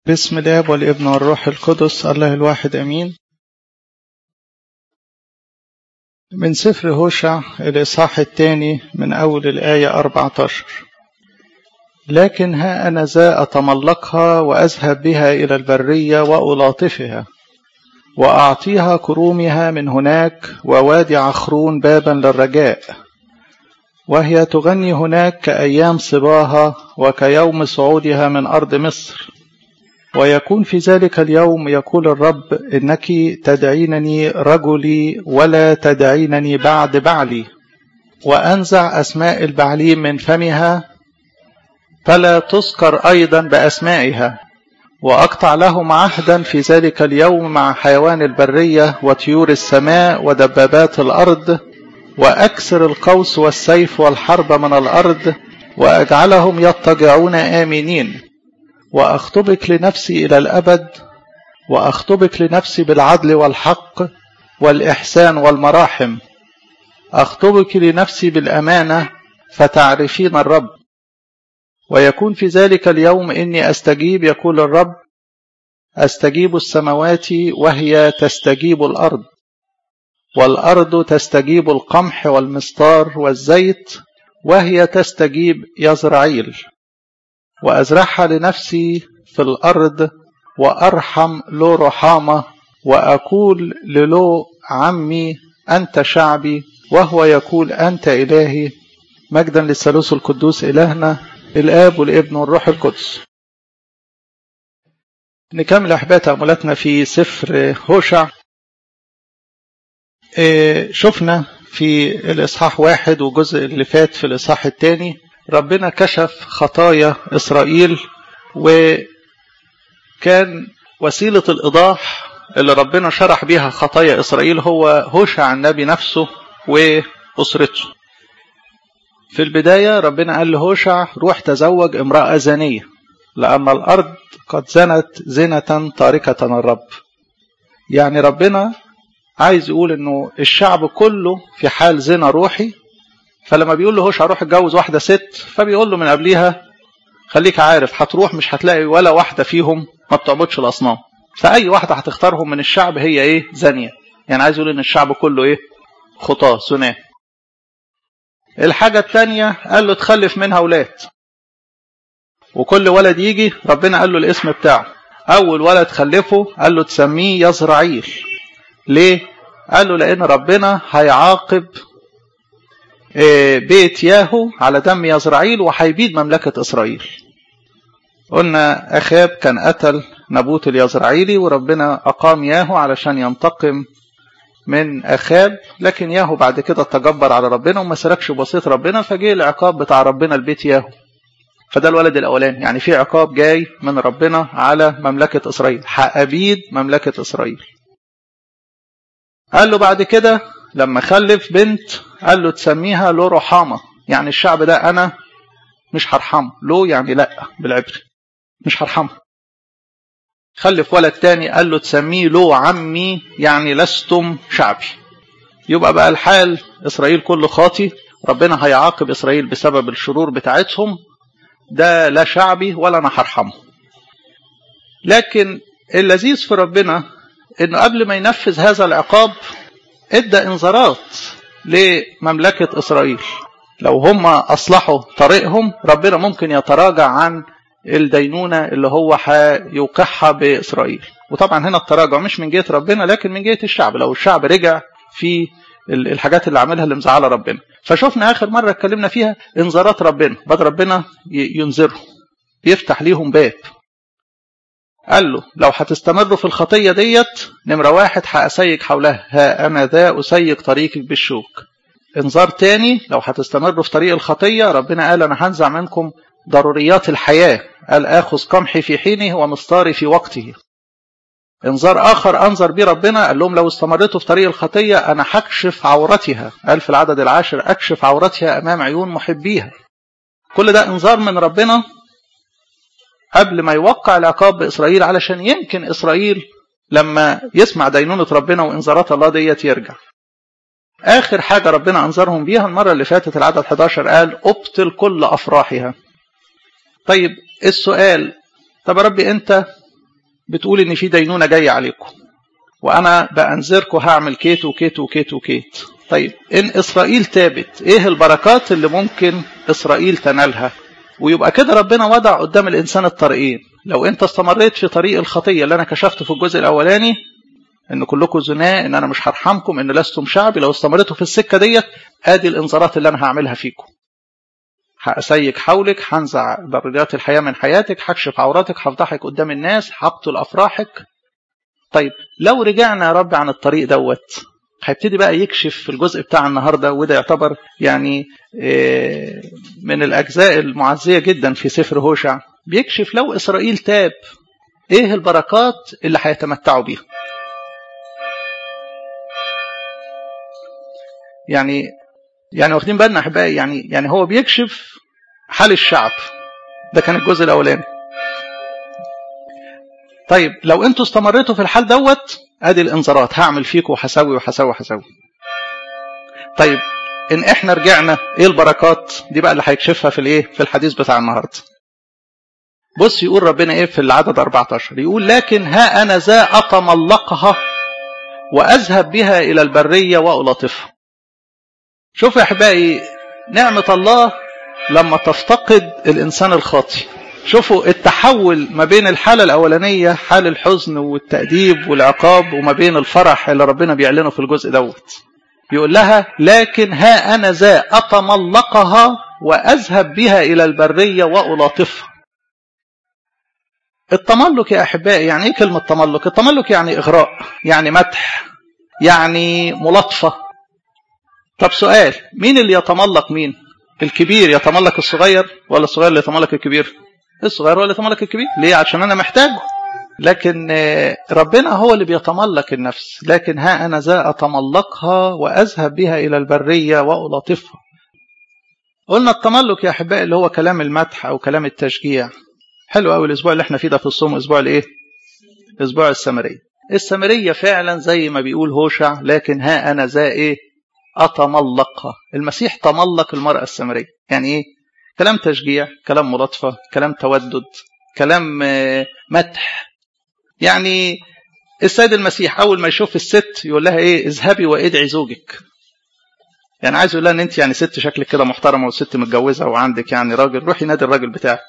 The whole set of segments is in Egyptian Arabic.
بسم الاب والابن والروح القدس الله الواحد امين من سفر هوشع الاصحاح الثاني من اول الايه 14 لكن ها انا ذا اتملقها واذهب بها الى البريه والاطفها واعطيها كرومها من هناك ووادي عخرون بابا للرجاء وهي تغني هناك كايام صباها وكيوم صعودها من ارض مصر ويكون في ذلك اليوم يقول الرب إنك تدعينني رجلي ولا تدعينني بعد بعلي وأنزع أسماء البعليم من فمها فلا تذكر أيضا بأسمائها وأقطع لهم عهدا في ذلك اليوم مع حيوان البرية وطيور السماء ودبابات الأرض وأكسر القوس والسيف والحرب من الأرض وأجعلهم يضطجعون آمنين واخطبك لنفسي الى الابد واخطبك لنفسي بالعدل والحق والاحسان والمراحم اخطبك لنفسي بالامانه فتعرفين الرب ويكون في ذلك اليوم اني استجيب يقول الرب استجيب السماوات وهي تستجيب الارض والارض تستجيب القمح والمستار والزيت وهي تستجيب يزرعيل وأزرعها لنفسي في الأرض وأرحم له رحامة وأقول للو عمي أنت شعبي وهو يقول أنت إلهي مجدا للثالوث القدوس إلهنا الآب والابن والروح القدس نكمل أحباء تأملاتنا في سفر هوشع شفنا في الإصحاح واحد والجزء اللي فات في الإصحاح الثاني ربنا كشف خطايا إسرائيل وكان وسيلة الإيضاح اللي ربنا شرح بيها خطايا إسرائيل هو هوشع النبي نفسه وأسرته في البداية ربنا قال لهوشع روح تزوج امرأة زانية لأن الأرض قد زنت زنة تاركة الرب يعني ربنا عايز يقول انه الشعب كله في حال زنا روحي فلما بيقول له هوش هروح اتجوز واحده ست فبيقول له من قبليها خليك عارف هتروح مش هتلاقي ولا واحده فيهم ما بتعبدش الاصنام فاي واحده هتختارهم من الشعب هي ايه زانيه يعني عايز يقول ان الشعب كله ايه خطاه سناه الحاجه الثانيه قال له تخلف منها اولاد وكل ولد يجي ربنا قال له الاسم بتاعه اول ولد خلفه قال له تسميه يزرعيل ليه قال له لان ربنا هيعاقب بيت ياهو على دم يزرعيل وهيبيد مملكة إسرائيل قلنا أخاب كان قتل نبوت اليزرعيلي وربنا أقام ياهو علشان ينتقم من أخاب لكن ياهو بعد كده تجبر على ربنا وما سلكش بسيط ربنا فجه العقاب بتاع ربنا البيت ياهو فده الولد الأولاني يعني في عقاب جاي من ربنا على مملكة إسرائيل هأبيد مملكة إسرائيل قال له بعد كده لما خلف بنت قال له تسميها له رحامة يعني الشعب ده أنا مش هرحمه له يعني لا بالعبري مش هرحمه خلف ولد تاني قال له تسميه له عمي يعني لستم شعبي يبقى بقى الحال إسرائيل كله خاطي ربنا هيعاقب إسرائيل بسبب الشرور بتاعتهم ده لا شعبي ولا أنا هرحمه لكن اللذيذ في ربنا إنه قبل ما ينفذ هذا العقاب ادى انذارات لمملكة إسرائيل لو هم أصلحوا طريقهم ربنا ممكن يتراجع عن الدينونة اللي هو هيوقعها بإسرائيل وطبعا هنا التراجع مش من جهة ربنا لكن من جهة الشعب لو الشعب رجع في الحاجات اللي عملها اللي مزعله ربنا فشوفنا آخر مرة اتكلمنا فيها انذارات ربنا بدأ ربنا ينذرهم يفتح ليهم باب قال له لو هتستمروا في الخطية ديت نمرة واحد هأسيق حولها ها أنا ذا أسيق طريقك بالشوك انذار تاني لو هتستمروا في طريق الخطية ربنا قال أنا هنزع منكم ضروريات الحياة قال آخذ قمحي في حينه ومستاري في وقته انذار آخر أنظر بيه ربنا قال لهم لو استمرتوا في طريق الخطية أنا هكشف عورتها قال في العدد العاشر أكشف عورتها أمام عيون محبيها كل ده انذار من ربنا قبل ما يوقع العقاب بإسرائيل علشان يمكن إسرائيل لما يسمع دينونة ربنا وإنذارات الله ديت يرجع آخر حاجة ربنا أنذرهم بيها المرة اللي فاتت العدد 11 قال أبطل كل أفراحها طيب السؤال طب يا ربي أنت بتقول ان في دينونه جايه عليكم وانا بانذركم هعمل كيت وكيت وكيت وكيت طيب ان اسرائيل تابت ايه البركات اللي ممكن اسرائيل تنالها ويبقى كده ربنا وضع قدام الانسان الطريقين لو انت استمريت في طريق الخطيه اللي انا كشفته في الجزء الاولاني ان كلكم زناء ان انا مش هرحمكم ان لستم شعبي لو استمرتوا في السكه ديت ادي الانذارات اللي انا هعملها فيكم هأسيك حولك هنزع ضروريات الحياة من حياتك هكشف عوراتك هفضحك قدام الناس هبطل أفراحك طيب لو رجعنا يا رب عن الطريق دوت هيبتدي بقى يكشف في الجزء بتاع النهارده وده يعتبر يعني من الاجزاء المعزيه جدا في سفر هوشع بيكشف لو اسرائيل تاب ايه البركات اللي هيتمتعوا بيها يعني يعني واخدين بالنا احبائي يعني يعني هو بيكشف حال الشعب ده كان الجزء الاولاني طيب لو انتوا استمريتوا في الحال دوت ادي الانذارات هعمل فيكم وهسوي وهسوي وهسوي طيب ان احنا رجعنا ايه البركات دي بقى اللي هيكشفها في الايه في الحديث بتاع النهارده بص يقول ربنا ايه في العدد 14 يقول لكن ها انا ذا اتملقها واذهب بها الى البريه والطفها شوف يا احبائي نعمه الله لما تفتقد الانسان الخاطئ شوفوا التحول ما بين الحالة الأولانية حال الحزن والتأديب والعقاب وما بين الفرح اللي ربنا بيعلنه في الجزء دوت يقول لها لكن ها أنا ذا أتملقها وأذهب بها إلى البرية وألاطفها التملق يا أحبائي يعني إيه كلمة تملق التملق يعني إغراء يعني مدح يعني ملاطفة طب سؤال مين اللي يتملق مين الكبير يتملق الصغير ولا الصغير اللي يتملق الكبير الصغير هو اللي يتملك الكبير ليه عشان انا محتاجه لكن ربنا هو اللي بيتملك النفس لكن ها انا ذا اتملقها واذهب بها الى البريه والطفها قلنا التملك يا احبائي اللي هو كلام المدح او كلام التشجيع حلو قوي الاسبوع اللي احنا فيه ده في الصوم اسبوع الايه اسبوع السامريه السامريه فعلا زي ما بيقول هوشع لكن ها انا ذا ايه اتملقها المسيح تملق المراه السامريه يعني ايه كلام تشجيع كلام ملاطفة كلام تودد كلام مدح يعني السيد المسيح أول ما يشوف الست يقول لها إيه اذهبي وادعي زوجك يعني عايز يقول لها ان انت يعني ست شكلك كده محترمه وست متجوزه وعندك يعني راجل روحي نادي الراجل بتاعك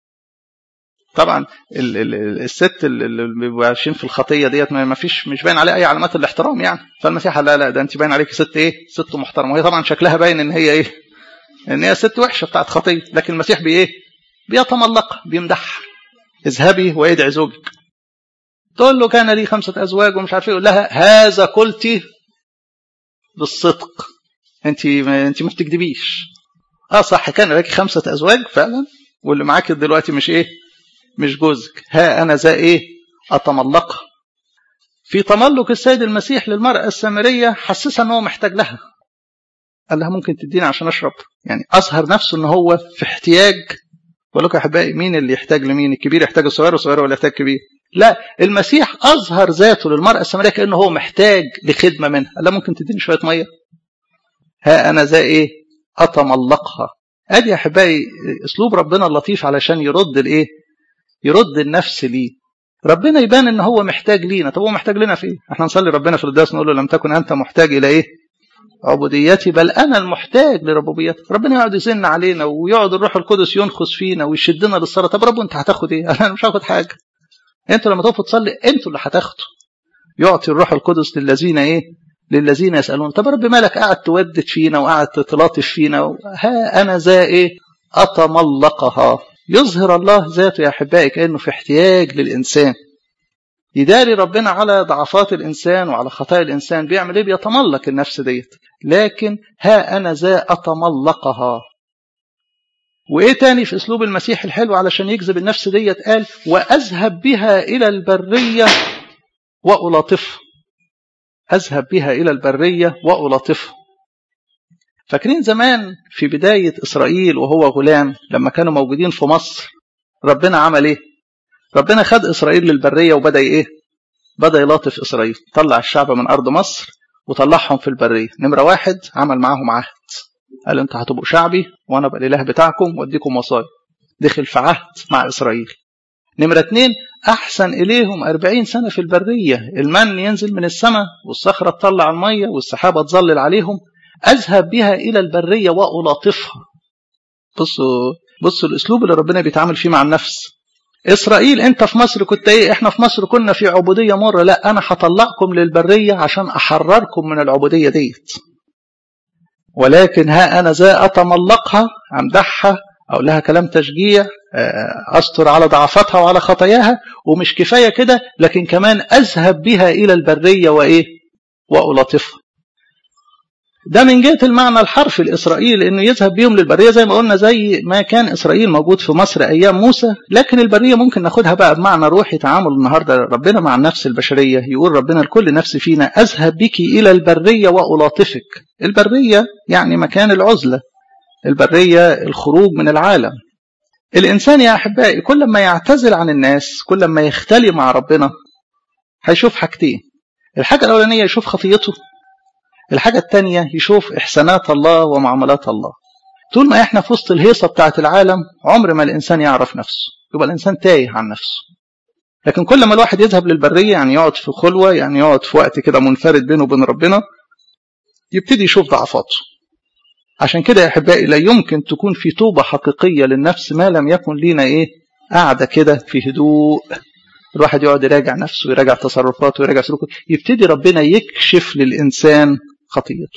طبعا ال ال الست اللي بيبقوا عايشين في الخطيه ديت ما فيش مش باين عليها اي علامات الاحترام يعني فالمسيح لا لا ده انت باين عليك ست ايه ست محترمه وهي طبعا شكلها باين ان هي ايه ان هي ست وحشه بتاعت خطيه لكن المسيح بايه بيتملق بيمدحها اذهبي وادعي زوجك تقول له كان لي خمسه ازواج ومش عارف ايه يقول لها هذا قلتي بالصدق انت ما انت ما بتكذبيش اه صح كان لك خمسه ازواج فعلا واللي معاك دلوقتي مش ايه مش جوزك ها انا ذا ايه اتملقها في تملق السيد المسيح للمرأة السامرية حسسها ان هو محتاج لها قال لها ممكن تديني عشان اشرب يعني اظهر نفسه ان هو في احتياج بقول لكم يا احبائي مين اللي يحتاج لمين الكبير يحتاج الصغير والصغير ولا يحتاج الكبير لا المسيح اظهر ذاته للمراه السامريه كانه هو محتاج لخدمه منها قال لها ممكن تديني شويه ميه ها انا ذا ايه اتملقها ادي يا احبائي اسلوب ربنا اللطيف علشان يرد الايه يرد النفس ليه ربنا يبان ان هو محتاج لينا طب هو محتاج لنا في ايه احنا نصلي ربنا في القداس نقول له لم تكن انت محتاج الى ايه عبوديتي بل انا المحتاج لربوبيتك ربنا يقعد يزن علينا ويقعد الروح القدس ينخس فينا ويشدنا للصلاه طب رب انت هتاخد ايه انا مش هاخد حاجه انتوا لما تقفوا تصلي انتوا اللي هتاخدوا يعطي الروح القدس للذين ايه للذين يسالون طب رب مالك قاعد تودد فينا وقاعد تلاطف فينا ها انا ذا ايه اتملقها يظهر الله ذاته يا احبائي كانه في احتياج للانسان يداري ربنا على ضعفات الإنسان وعلى خطايا الإنسان بيعمل إيه بيتملق النفس ديت لكن ها أنا ذا أتملقها وإيه تاني في أسلوب المسيح الحلو علشان يجذب النفس ديت قال وأذهب بها إلى البرية وألاطفها أذهب بها إلى البرية وألاطفها فاكرين زمان في بداية إسرائيل وهو غلام لما كانوا موجودين في مصر ربنا عمل إيه ربنا خد إسرائيل للبرية وبدأ إيه بدأ يلاطف إسرائيل طلع الشعب من أرض مصر وطلعهم في البرية نمرة واحد عمل معاهم عهد قال انت هتبقوا شعبي وانا ابقى الاله بتاعكم واديكم وصايا دخل في عهد مع اسرائيل نمرة اتنين أحسن إليهم أربعين سنة في البرية المن ينزل من السماء والصخرة تطلع المية والسحابة تظلل عليهم أذهب بها إلى البرية وألاطفها بصوا بصوا الأسلوب اللي ربنا بيتعامل فيه مع النفس إسرائيل أنت في مصر كنت إيه إحنا في مصر كنا في عبودية مرة لا أنا هطلعكم للبرية عشان أحرركم من العبودية ديت ولكن ها أنا ذا أتملقها أمدحها أقول لها كلام تشجيع أستر على ضعفاتها وعلى خطاياها ومش كفاية كده لكن كمان أذهب بها إلى البرية وإيه وألطفها ده من جهة المعنى الحرفي لإسرائيل إنه يذهب بيهم للبرية زي ما قلنا زي ما كان إسرائيل موجود في مصر أيام موسى لكن البرية ممكن ناخدها بقى بمعنى روحي تعامل النهاردة ربنا مع النفس البشرية يقول ربنا لكل نفس فينا أذهب بك إلى البرية وألاطفك البرية يعني مكان العزلة البرية الخروج من العالم الإنسان يا أحبائي كل ما يعتزل عن الناس كل ما يختلي مع ربنا هيشوف حاجتين الحاجة الأولانية يشوف خطيته الحاجة الثانية يشوف إحسانات الله ومعاملات الله طول ما إحنا في وسط الهيصة بتاعة العالم عمر ما الإنسان يعرف نفسه يبقى الإنسان تايه عن نفسه لكن كل ما الواحد يذهب للبرية يعني يقعد في خلوة يعني يقعد في وقت كده منفرد بينه وبين ربنا يبتدي يشوف ضعفاته عشان كده يا أحبائي لا يمكن تكون في توبة حقيقية للنفس ما لم يكن لينا إيه قاعدة كده في هدوء الواحد يقعد يراجع نفسه ويراجع تصرفاته ويراجع سلوكه يبتدي ربنا يكشف للإنسان خطيته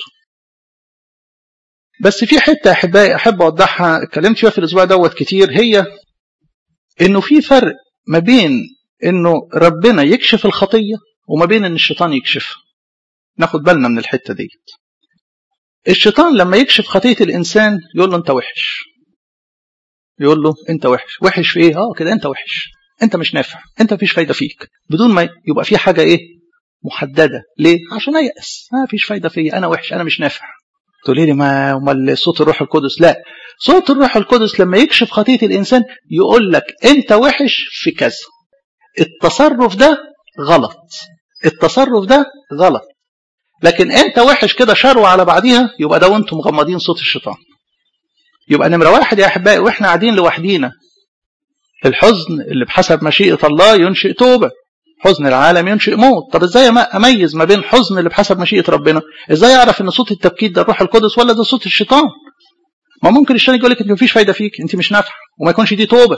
بس في حتة أحبائي أحب أوضحها اتكلمت فيها في الأسبوع دوت كتير هي إنه في فرق ما بين إنه ربنا يكشف الخطية وما بين إن الشيطان يكشفها ناخد بالنا من الحتة ديت الشيطان لما يكشف خطية الإنسان يقول له أنت وحش يقول له أنت وحش وحش في إيه؟ آه كده أنت وحش أنت مش نافع أنت مفيش فايدة فيك بدون ما يبقى في حاجة إيه محددة ليه؟ عشان أيأس ما فيش فايدة فيا أنا وحش أنا مش نافع تقولي لي ما امال صوت الروح القدس لا صوت الروح القدس لما يكشف خطية الإنسان يقول لك أنت وحش في كذا التصرف ده غلط التصرف ده غلط لكن انت وحش كده شروع على بعضيها يبقى ده وانتم مغمضين صوت الشيطان يبقى نمرة واحد يا أحبائي وإحنا قاعدين لوحدينا الحزن اللي بحسب مشيئة الله ينشئ توبة حزن العالم ينشئ موت طب ازاي اميز ما بين حزن اللي بحسب مشيئة ربنا ازاي اعرف ان صوت التبكيت ده الروح القدس ولا ده صوت الشيطان ما ممكن الشيطان يقول لك انت مفيش فايده فيك انت مش نافعه وما يكونش دي توبه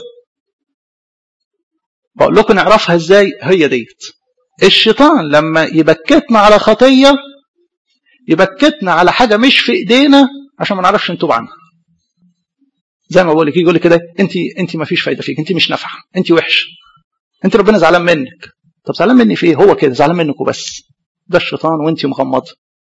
بقول لكم نعرفها ازاي هي ديت الشيطان لما يبكتنا على خطيه يبكتنا على حاجه مش في ايدينا عشان ما نعرفش نتوب عنها زي ما بقول لك يقول لك كده انت انت ما فيش فايده فيك انت مش نافعه انت وحش انت ربنا زعلان منك طب زعلان مني في ايه هو كده زعلان منك وبس ده الشيطان وانت مغمضه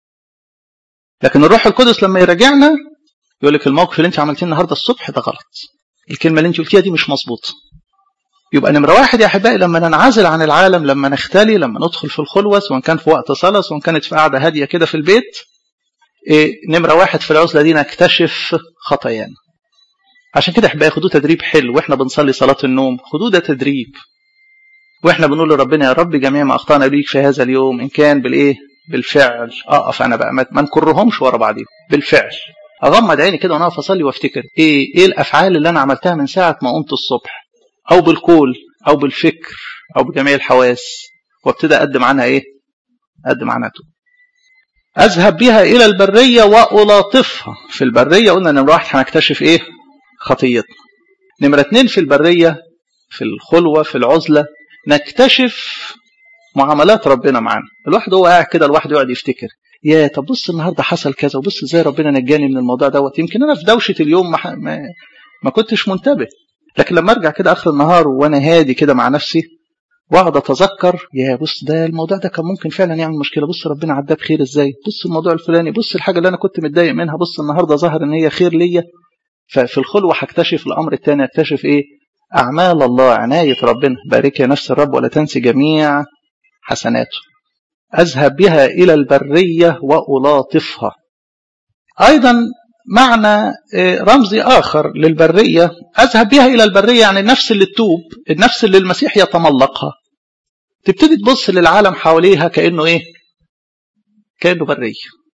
لكن الروح القدس لما يراجعنا يقول لك الموقف اللي انت عملتيه النهارده الصبح ده غلط الكلمه اللي انت قلتيها دي مش مظبوطه يبقى نمره واحد يا احبائي لما ننعزل عن العالم لما نختلي لما ندخل في الخلوه سواء كان في وقت صلاه سواء كانت في قعده هاديه كده في البيت إيه نمره واحد في العزله دي نكتشف خطايانا عشان كده احبائي خدوه تدريب حلو واحنا بنصلي صلاه النوم خدوه ده تدريب واحنا بنقول لربنا يا رب جميع ما اخطانا ليك في هذا اليوم ان كان بالايه بالفعل اقف انا بقى ما نكرهمش ورا بعضهم بالفعل اغمض عيني كده وانا اصلي وافتكر ايه ايه الافعال اللي انا عملتها من ساعه ما قمت الصبح او بالقول او بالفكر او بجميع الحواس وابتدي اقدم عنها ايه اقدم عنها توب اذهب بها الى البريه والاطفها في البريه قلنا نمره واحد هنكتشف ايه خطيتنا نمره اتنين في البريه في الخلوه في العزله نكتشف معاملات ربنا معانا الواحد هو قاعد كده الواحد يقعد يفتكر يا طب بص النهارده حصل كذا وبص ازاي ربنا نجاني من الموضوع دوت يمكن انا في دوشه اليوم ما, ما, ما كنتش منتبه لكن لما ارجع كده اخر النهار وانا هادي كده مع نفسي واقعد اتذكر يا بص ده الموضوع ده كان ممكن فعلا يعمل مشكله بص ربنا عداه بخير ازاي بص الموضوع الفلاني بص الحاجه اللي انا كنت متضايق منها بص النهارده ظهر ان هي خير ليا ففي الخلوه هكتشف الامر الثاني اكتشف ايه أعمال الله عناية ربنا بارك يا نفس الرب ولا تنسي جميع حسناته أذهب بها إلى البرية وألاطفها أيضا معنى رمزي آخر للبرية أذهب بها إلى البرية يعني النفس اللي تتوب النفس اللي المسيح يتملقها تبتدي تبص للعالم حواليها كأنه إيه كأنه برية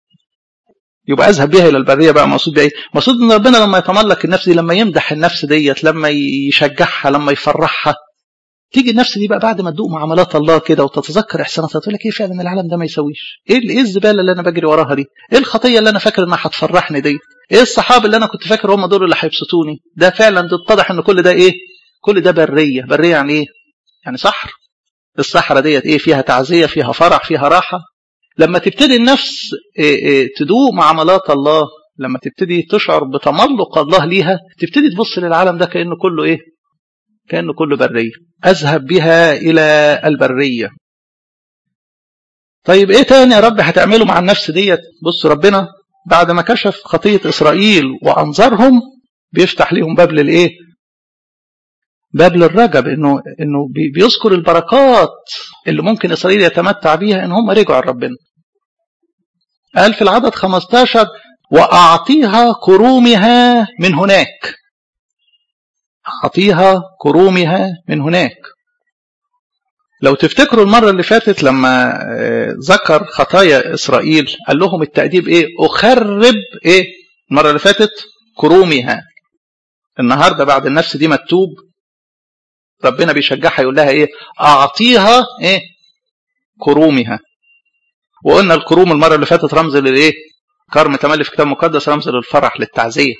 يبقى اذهب بها الى البريه بقى مقصود بايه؟ مقصود ان ربنا لما يتملك النفس دي لما يمدح النفس ديت لما يشجعها لما يفرحها تيجي النفس دي بقى بعد ما تدوق معاملات الله كده وتتذكر احساناتها تقول لك ايه فعلا العالم ده ما يسويش ايه ايه الزباله اللي انا بجري وراها دي ايه الخطيه اللي انا فاكر انها هتفرحني دي ايه الصحاب اللي انا كنت فاكر هم دول اللي هيبسطوني ده فعلا ده اتضح ان كل ده ايه كل ده بريه بريه يعني ايه يعني صحر الصحراء ديت ايه فيها تعزيه فيها فرح فيها راحه لما تبتدي النفس إيه إيه تدوق معاملات الله لما تبتدي تشعر بتملق الله ليها تبتدي تبص للعالم ده كانه كله ايه كانه كله بريه اذهب بها الى البريه طيب ايه تاني يا رب هتعمله مع النفس ديت بص ربنا بعد ما كشف خطيه اسرائيل وانظرهم بيفتح ليهم باب للايه باب للرجب انه انه بيذكر البركات اللي ممكن اسرائيل يتمتع بيها ان هم رجعوا لربنا قال في العدد 15 واعطيها كرومها من هناك اعطيها كرومها من هناك لو تفتكروا المرة اللي فاتت لما ذكر خطايا إسرائيل قال لهم التأديب إيه أخرب إيه المرة اللي فاتت كرومها النهاردة بعد النفس دي مكتوب ربنا بيشجعها يقول لها ايه اعطيها ايه كرومها وقلنا الكروم المره اللي فاتت رمز للايه كرم تملي في كتاب مقدس رمز للفرح للتعزيه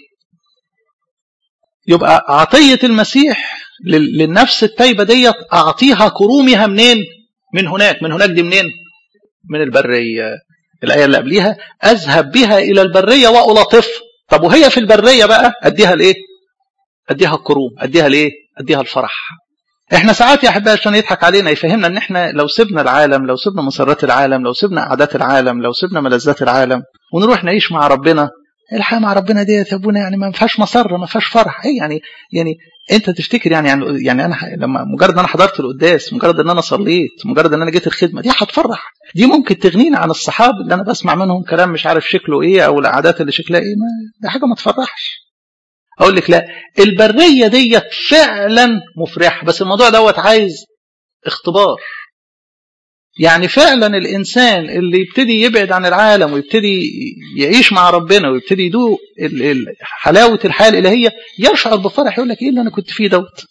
يبقى عطيه المسيح للنفس التايبه ديت اعطيها كرومها منين من هناك من هناك دي منين من البريه الايه اللي قبليها اذهب بها الى البريه والطف طب وهي في البريه بقى اديها الايه اديها الكروم اديها الايه اديها الفرح احنا ساعات يا احبائي عشان يضحك علينا يفهمنا ان احنا لو سيبنا العالم لو سيبنا مسرات العالم لو سيبنا عادات العالم لو سيبنا ملذات العالم ونروح نعيش مع ربنا الحياه مع ربنا ديت يا ابونا يعني ما فيهاش مسره ما فيهاش فرح ايه يعني يعني انت تفتكر يعني يعني, يعني انا لما مجرد ان انا حضرت القداس مجرد ان انا صليت مجرد ان انا جيت الخدمه دي هتفرح دي ممكن تغنينا عن الصحاب اللي انا بسمع منهم كلام مش عارف شكله ايه او العادات اللي شكلها ايه ما دي حاجه ما تفرحش اقول لك لا البريه ديت فعلا مفرحه بس الموضوع دوت عايز اختبار يعني فعلا الانسان اللي يبتدي يبعد عن العالم ويبتدي يعيش مع ربنا ويبتدي يدوق حلاوه الحياه الالهيه يشعر بفرح يقول لك ايه اللي انا كنت فيه دوت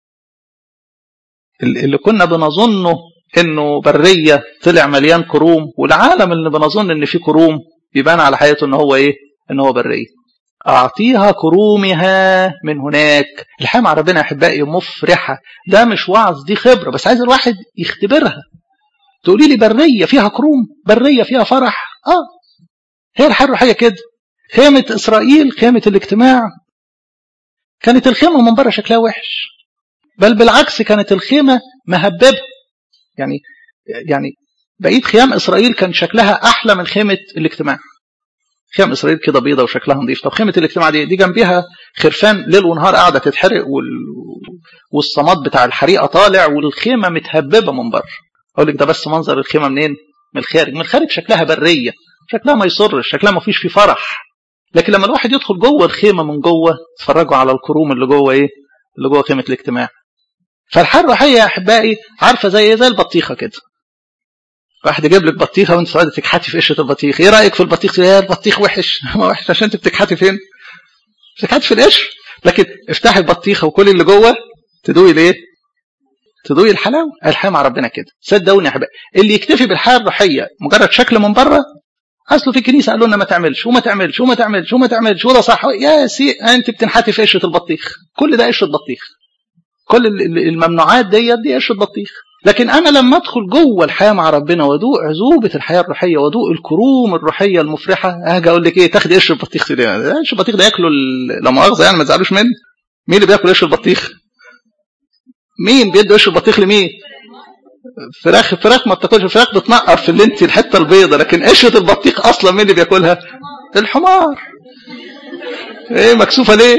اللي كنا بنظنه انه بريه طلع مليان كروم والعالم اللي بنظن ان فيه كروم يبان على حياته ان هو ايه ان هو بريه أعطيها كرومها من هناك الحياة مع ربنا يا أحبائي مفرحة ده مش وعظ دي خبرة بس عايز الواحد يختبرها تقولي لي برية فيها كروم برية فيها فرح آه هي الحياة الروحية كده خيمة إسرائيل خيمة الاجتماع كانت الخيمة من بره شكلها وحش بل بالعكس كانت الخيمة مهببة يعني يعني بقية خيام إسرائيل كان شكلها أحلى من خيمة الاجتماع خيام اسرائيل كده بيضه وشكلها نظيف طب خيمه الاجتماع دي دي جنبيها خرفان ليل ونهار قاعده تتحرق وال... والصماد بتاع الحريقه طالع والخيمه متهببه من بره اقول لك ده بس منظر الخيمه منين من الخارج من الخارج شكلها بريه شكلها ما يصرش شكلها ما فيش فيه فرح لكن لما الواحد يدخل جوه الخيمه من جوه تتفرجوا على الكروم اللي جوه ايه اللي جوه خيمه الاجتماع فالحياه الروحيه يا احبائي عارفه زي ايه زي البطيخه كده واحد يجيب لك بطيخه وانت قاعده تكحتي في قشره البطيخ ايه رايك في البطيخ يا البطيخ وحش ما وحش عشان انت بتكحتي فين بتكحتي في القشر لكن افتحي البطيخه وكل اللي جوه تدوقي الايه تدوقي الحلاوه الحياه مع ربنا كده صدقوني يا حبايبي اللي يكتفي بالحياه الروحيه مجرد شكل من بره اصله في الكنيسه قالوا لنا ما تعملش وما تعملش وما تعملش وما تعملش وده صح يا سي انت بتنحتي في قشره البطيخ كل ده قشره بطيخ كل الممنوعات ديت دي قشره بطيخ لكن انا لما ادخل جوه الحياه مع ربنا وادوق عذوبه الحياه الروحيه وادوق الكروم الروحيه المفرحه هاجي اقول لك ايه تاخدي قشر البطيخ ده قشر البطيخ ده ياكله لا مؤاخذه يعني ما تزعلوش مني مين اللي بياكل قشر البطيخ مين بيدي قشر البطيخ لمين فراخ فراخ ما بتاكلش الفراخ بتنقر في اللي انت الحته البيضاء لكن قشره البطيخ اصلا مين اللي بياكلها الحمار ايه مكسوفه ليه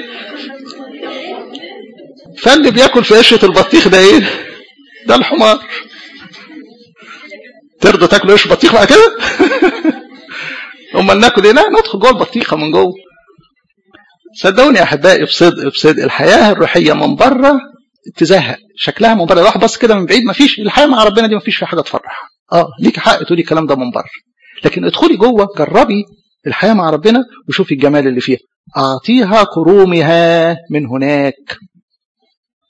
فاللي بياكل في قشره البطيخ ده ايه ده الحمار ترضوا تاكلوا ايش بطيخ بقى كده امال ناكل ايه لا ندخل جوه البطيخه من جوه صدقوني يا احبائي بصدق بصدق الحياه الروحيه من بره تزهق شكلها من بره راح بص كده من بعيد ما فيش الحياه مع ربنا دي ما فيش فيها حاجه تفرح اه ليك حق تقولي الكلام ده من بره لكن ادخلي جوه جربي الحياه مع ربنا وشوفي الجمال اللي فيها اعطيها كرومها من هناك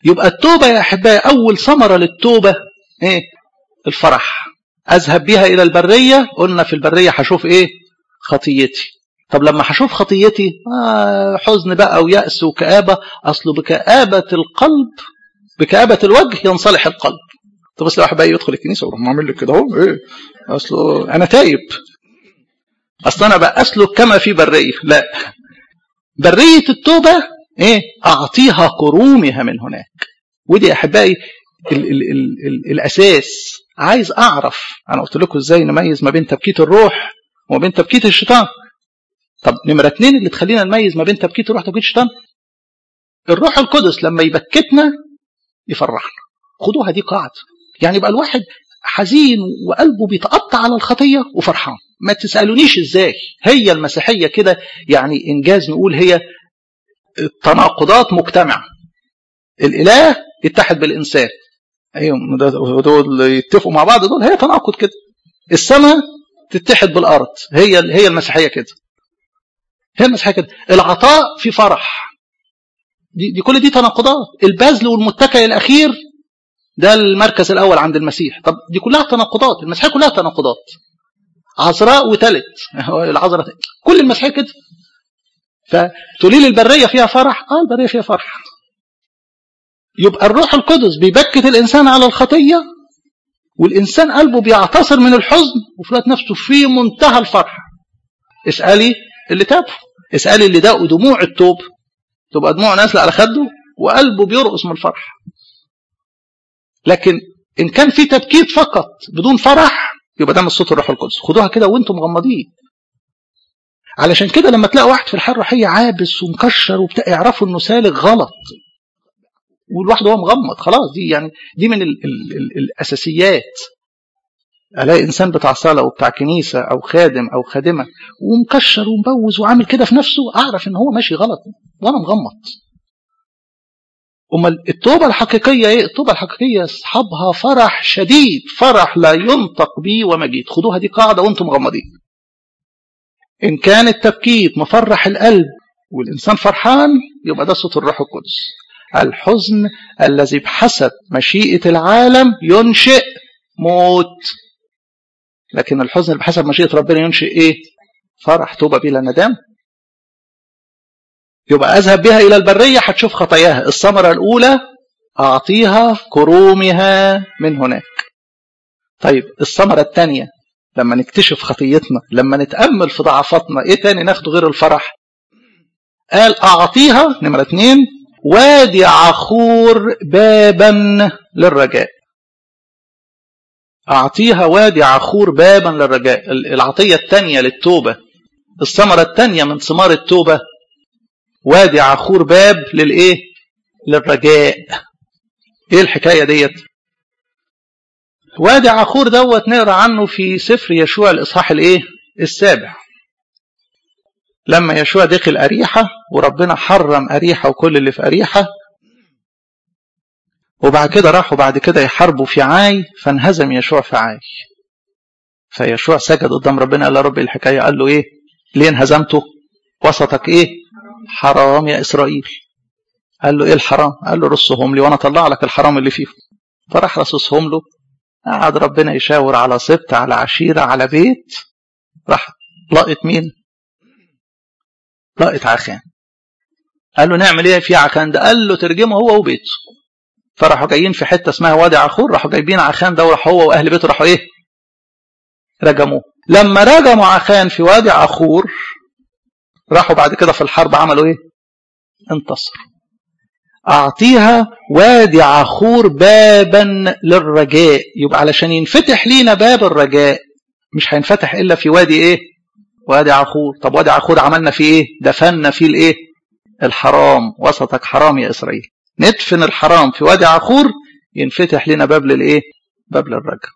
يبقى التوبة يا أحبائي أول ثمرة للتوبة إيه الفرح أذهب بها إلى البرية قلنا في البرية هشوف إيه خطيتي طب لما هشوف خطيتي آه حزن بقى ويأس وكآبة أصله بكآبة القلب بكآبة الوجه ينصلح القلب طب بس لو واحد بقى يدخل الكنيسة ويروح عامل لك كده اهو ايه اصله انا تايب اصل انا بقى اسلك كما في بريه لا بريه التوبه ايه اعطيها كرومها من هناك ودي يا احبائي ال ال ال ال الاساس عايز اعرف انا قلت لكم ازاي نميز ما بين تبكيت الروح وما بين تبكيت الشيطان طب نمره اتنين اللي تخلينا نميز ما بين تبكيت الروح وتبكيت الشيطان الروح القدس لما يبكتنا يفرحنا خدوها دي قاعده يعني يبقى الواحد حزين وقلبه بيتقطع على الخطيه وفرحان ما تسالونيش ازاي هي المسيحيه كده يعني انجاز نقول هي التناقضات مجتمعه الاله يتحد بالانسان ايوه دول يتفقوا مع بعض دول هي تناقض كده السماء تتحد بالارض هي هي المسيحيه كده هي المسيحيه كده العطاء في فرح دي, دي كل دي تناقضات البذل والمتكئ الاخير ده المركز الاول عند المسيح طب دي كلها تناقضات المسيحيه كلها تناقضات عذراء وتلت العذراء كل المسيحيه كده فتقولي لي البريه فيها فرح اه البريه فيها فرح يبقى الروح القدس بيبكت الانسان على الخطيه والانسان قلبه بيعتصر من الحزن وفي الوقت نفسه في منتهى الفرح اسالي اللي تابوا اسالي اللي داقوا دموع التوب تبقى دموع نازله على خده وقلبه بيرقص من الفرح لكن ان كان في تبكيت فقط بدون فرح يبقى ده من صوت الروح القدس خدوها كده وانتم مغمضين علشان كده لما تلاقي واحد في الحياه الروحيه عابس ومكشر وبتاع يعرفوا انه سالك غلط والواحد هو مغمض خلاص دي يعني دي من ال ال ال الاساسيات الاقي انسان بتاع صلاه وبتاع كنيسه او خادم او خادمه ومكشر ومبوز وعامل كده في نفسه اعرف ان هو ماشي غلط وانا مغمض امال التوبه الحقيقيه ايه التوبه الحقيقيه اصحابها فرح شديد فرح لا ينطق به ومجيد خدوها دي قاعده وانتم مغمضين ان كان التبكيت مفرح القلب والانسان فرحان يبقى ده صوت الروح القدس الحزن الذي بحسب مشيئه العالم ينشئ موت لكن الحزن اللي بحسب مشيئه ربنا ينشئ ايه فرح توبه بلا ندم يبقى أذهب بها إلى البرية هتشوف خطاياها الثمرة الأولى أعطيها كرومها من هناك طيب الثمرة الثانية لما نكتشف خطيتنا لما نتأمل في ضعفاتنا إيه تاني ناخده غير الفرح قال أعطيها نمرة اتنين وادي عخور بابا للرجاء أعطيها وادي عخور بابا للرجاء العطية الثانية للتوبة الثمرة الثانية من ثمار التوبة وادي عخور باب للايه للرجاء ايه الحكايه ديت وادي عخور دوت نقرا عنه في سفر يشوع الاصحاح الايه السابع لما يشوع دخل اريحه وربنا حرم اريحه وكل اللي في اريحه وبعد كده راحوا بعد كده يحاربوا في عاي فانهزم يشوع في عاي فيشوع سجد قدام ربنا قال له رب الحكايه قال له ايه ليه انهزمته وسطك ايه حرام يا إسرائيل قال له إيه الحرام قال له رصهم لي وأنا أطلع لك الحرام اللي فيهم فراح رصصهم له قعد ربنا يشاور على سبت على عشيرة على بيت راح لقط مين لقط عخان قال له نعمل ايه في عخان ده قال له ترجمه هو وبيته فراحوا جايين في حته اسمها وادي عخور راحوا جايبين عخان ده وراح هو واهل بيته راحوا ايه رجموه لما رجموا عخان في وادي عخور راحوا بعد كده في الحرب عملوا ايه انتصروا اعطيها وادي عخور بابا للرجاء يبقى علشان ينفتح لينا باب الرجاء مش هينفتح الا في وادي ايه وادي عخور طب وادي عخور عملنا فيه ايه دفنا فيه الايه الحرام وسطك حرام يا اسرائيل ندفن الحرام في وادي عخور ينفتح لنا باب للايه باب للرجاء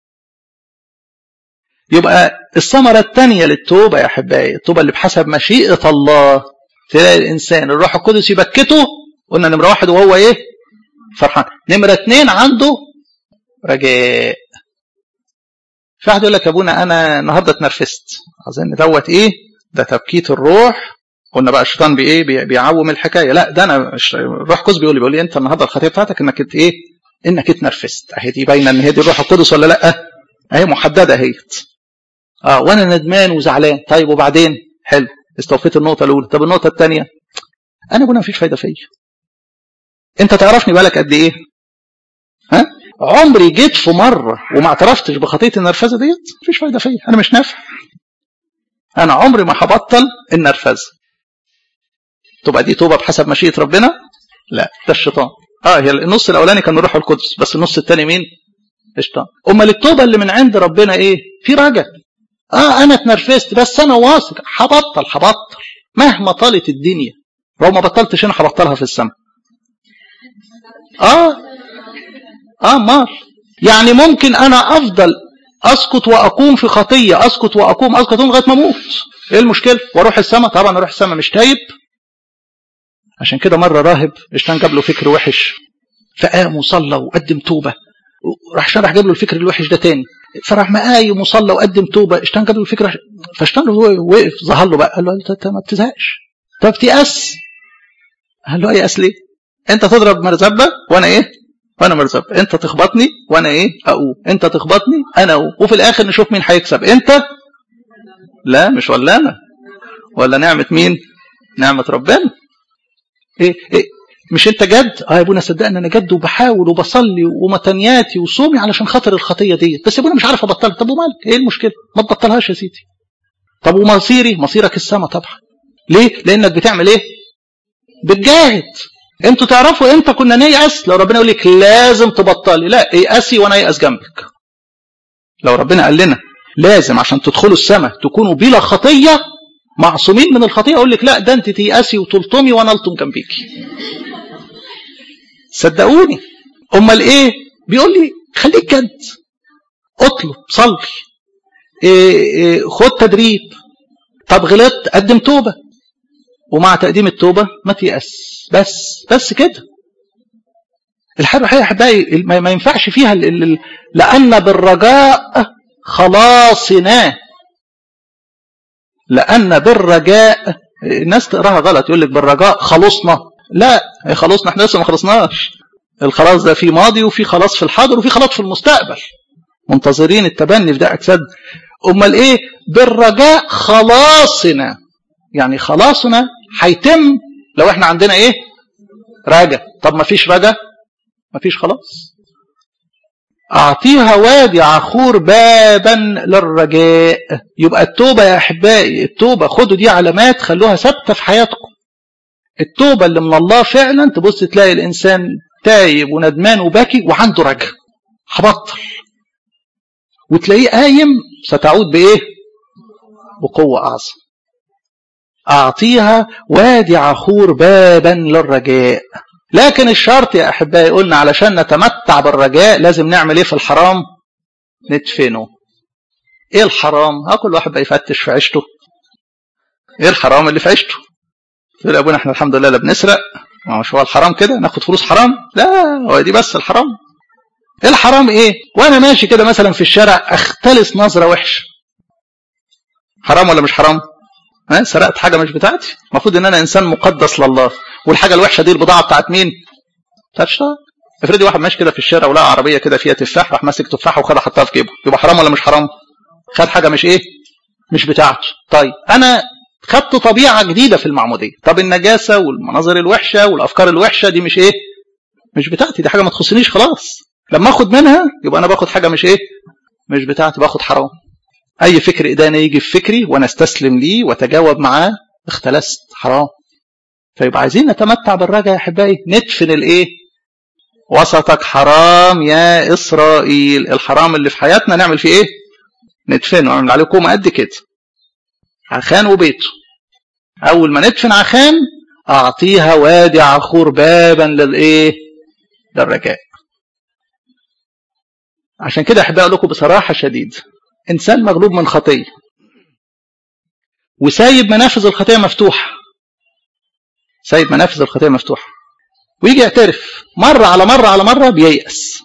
يبقى الثمرة الثانية للتوبة يا أحبائي التوبة اللي بحسب مشيئة الله تلاقي الإنسان الروح القدس يبكته قلنا نمرة واحد وهو إيه فرحان نمرة اتنين عنده رجاء في واحد يقول لك يا ابونا أنا النهاردة اتنرفزت أظن دوت إيه ده تبكيت الروح قلنا بقى الشيطان بايه بي بيعوم الحكايه لا ده انا الروح القدس بيقول لي بيقول لي انت النهارده الخطيه بتاعتك انك ات ايه انك اتنرفزت اهي دي باينه ان هي دي الروح القدس ولا لا اهي محدده اهيت اه وانا ندمان وزعلان طيب وبعدين حلو استوفيت النقطه الاولى طب النقطه الثانيه انا ابونا مفيش فايده فيا انت تعرفني بالك قد ايه ها عمري جيت في مره وما اعترفتش بخطيه النرفزه ديت مفيش فايده فيا انا مش نافع انا عمري ما هبطل النرفزه تبقى دي توبه بحسب مشيئه ربنا لا ده الشيطان اه هي النص الاولاني كان الروح القدس بس النص الثاني مين الشيطان امال التوبه اللي من عند ربنا ايه في رجا اه انا اتنرفزت بس انا واثق هبطل هبطل مهما طالت الدنيا لو ما بطلتش انا هبطلها في السماء اه اه مار يعني ممكن انا افضل اسقط واقوم في خطيه اسقط واقوم اسقط لغايه ما اموت ايه المشكله واروح السماء طبعا اروح السماء مش تايب عشان كده مره راهب الشيطان جاب له فكر وحش فقام وصلى وقدم توبه راح الشيطان راح جاب له الفكر الوحش ده تاني فراح مقايم وصلى وقدم توبه الشيطان جاب له الفكر فالشيطان وقف ظهر له بقى قال له انت ما بتزهقش طب تيأس قال له يأس ليه؟ انت تضرب مرزبه وانا ايه؟ وانا مرزبه انت تخبطني وانا ايه؟ اقوم انت تخبطني انا اقوم وفي الاخر نشوف مين هيكسب انت لا مش ولا انا ولا نعمه مين؟ نعمه ربنا ايه ايه مش انت جد اه يا ابونا صدقني انا جد وبحاول وبصلي ومتنياتي وصومي علشان خاطر الخطيه ديت بس يا ابونا مش عارف ابطلها طب ومالك ايه المشكله ما تبطلهاش يا سيدي طب ومصيري مصيرك السما طبعا ليه لانك بتعمل ايه بتجاهد انتوا تعرفوا امتى كنا نيأس لو ربنا يقول لك لازم تبطلي لا يأسي وانا يأس جنبك لو ربنا قال لنا لازم عشان تدخلوا السماء تكونوا بلا خطيه معصومين من الخطيه اقول لك لا ده انت تيأسي وتلطمي وانا الطم جنبيكي صدقوني امال ايه بيقول لي خليك جد اطلب صلي إيه إيه خد تدريب طب غلطت قدم توبه ومع تقديم التوبه ما تيأس بس بس كده الحياه الروحيه احبائي ما ينفعش فيها ال ال لان بالرجاء خلاصنا لان بالرجاء الناس تقراها غلط يقول لك بالرجاء خلصنا لا خلصنا احنا لسه ما خلصناش الخلاص ده في ماضي وفي خلاص في الحاضر وفي خلاص في المستقبل منتظرين التبني في ده اجساد امال ايه بالرجاء خلاصنا يعني خلاصنا هيتم لو احنا عندنا ايه رجا طب ما فيش رجا ما فيش خلاص اعطيها وادي عخور بابا للرجاء يبقى التوبه يا احبائي التوبه خدوا دي علامات خلوها ثابته في حياتكم التوبه اللي من الله فعلا تبص تلاقي الانسان تايب وندمان وباكي وعنده رجا هبطل وتلاقيه قايم ستعود بايه بقوه اعظم اعطيها وادي عخور بابا للرجاء لكن الشرط يا احبائي قلنا علشان نتمتع بالرجاء لازم نعمل ايه في الحرام ندفنه ايه الحرام ها كل واحد بقى يفتش في عيشته ايه الحرام اللي في عيشته يقول ابونا احنا الحمد لله لا بنسرق ما مش هو الحرام كده ناخد فلوس حرام لا هو دي بس الحرام ايه الحرام ايه وانا ماشي كده مثلا في الشارع اختلس نظره وحشه حرام ولا مش حرام ها سرقت حاجه مش بتاعتي المفروض ان انا انسان مقدس لله والحاجه الوحشه دي البضاعه بتاعت مين بتاعت الشيطان افرضي واحد ماشي كده في الشارع ولقى عربيه كده فيها تفاح راح ماسك تفاحه وخدها حطها في جيبه يبقى حرام ولا مش حرام خد حاجه مش ايه مش بتاعته طيب انا خدت طبيعه جديده في المعموديه طب النجاسه والمناظر الوحشه والافكار الوحشه دي مش ايه مش بتاعتي دي حاجه ما تخصنيش خلاص لما اخد منها يبقى انا باخد حاجه مش ايه مش بتاعتي باخد حرام اي فكر ادانه يجي في فكري وانا استسلم ليه واتجاوب معاه اختلست حرام فيبقى عايزين نتمتع بالرجاء يا احبائي ندفن الايه وسطك حرام يا اسرائيل الحرام اللي في حياتنا نعمل فيه ايه ندفنه نعمل عليه كومه قد كده عخان وبيته اول ما ندفن عخان اعطيها وادي عخور بابا للايه للرجاء عشان كده احب اقول لكم بصراحه شديده انسان مغلوب من خطيه وسايب منافذ الخطيه مفتوحه سايب منافذ الخطيه مفتوحه ويجي يعترف مره على مره على مره بييأس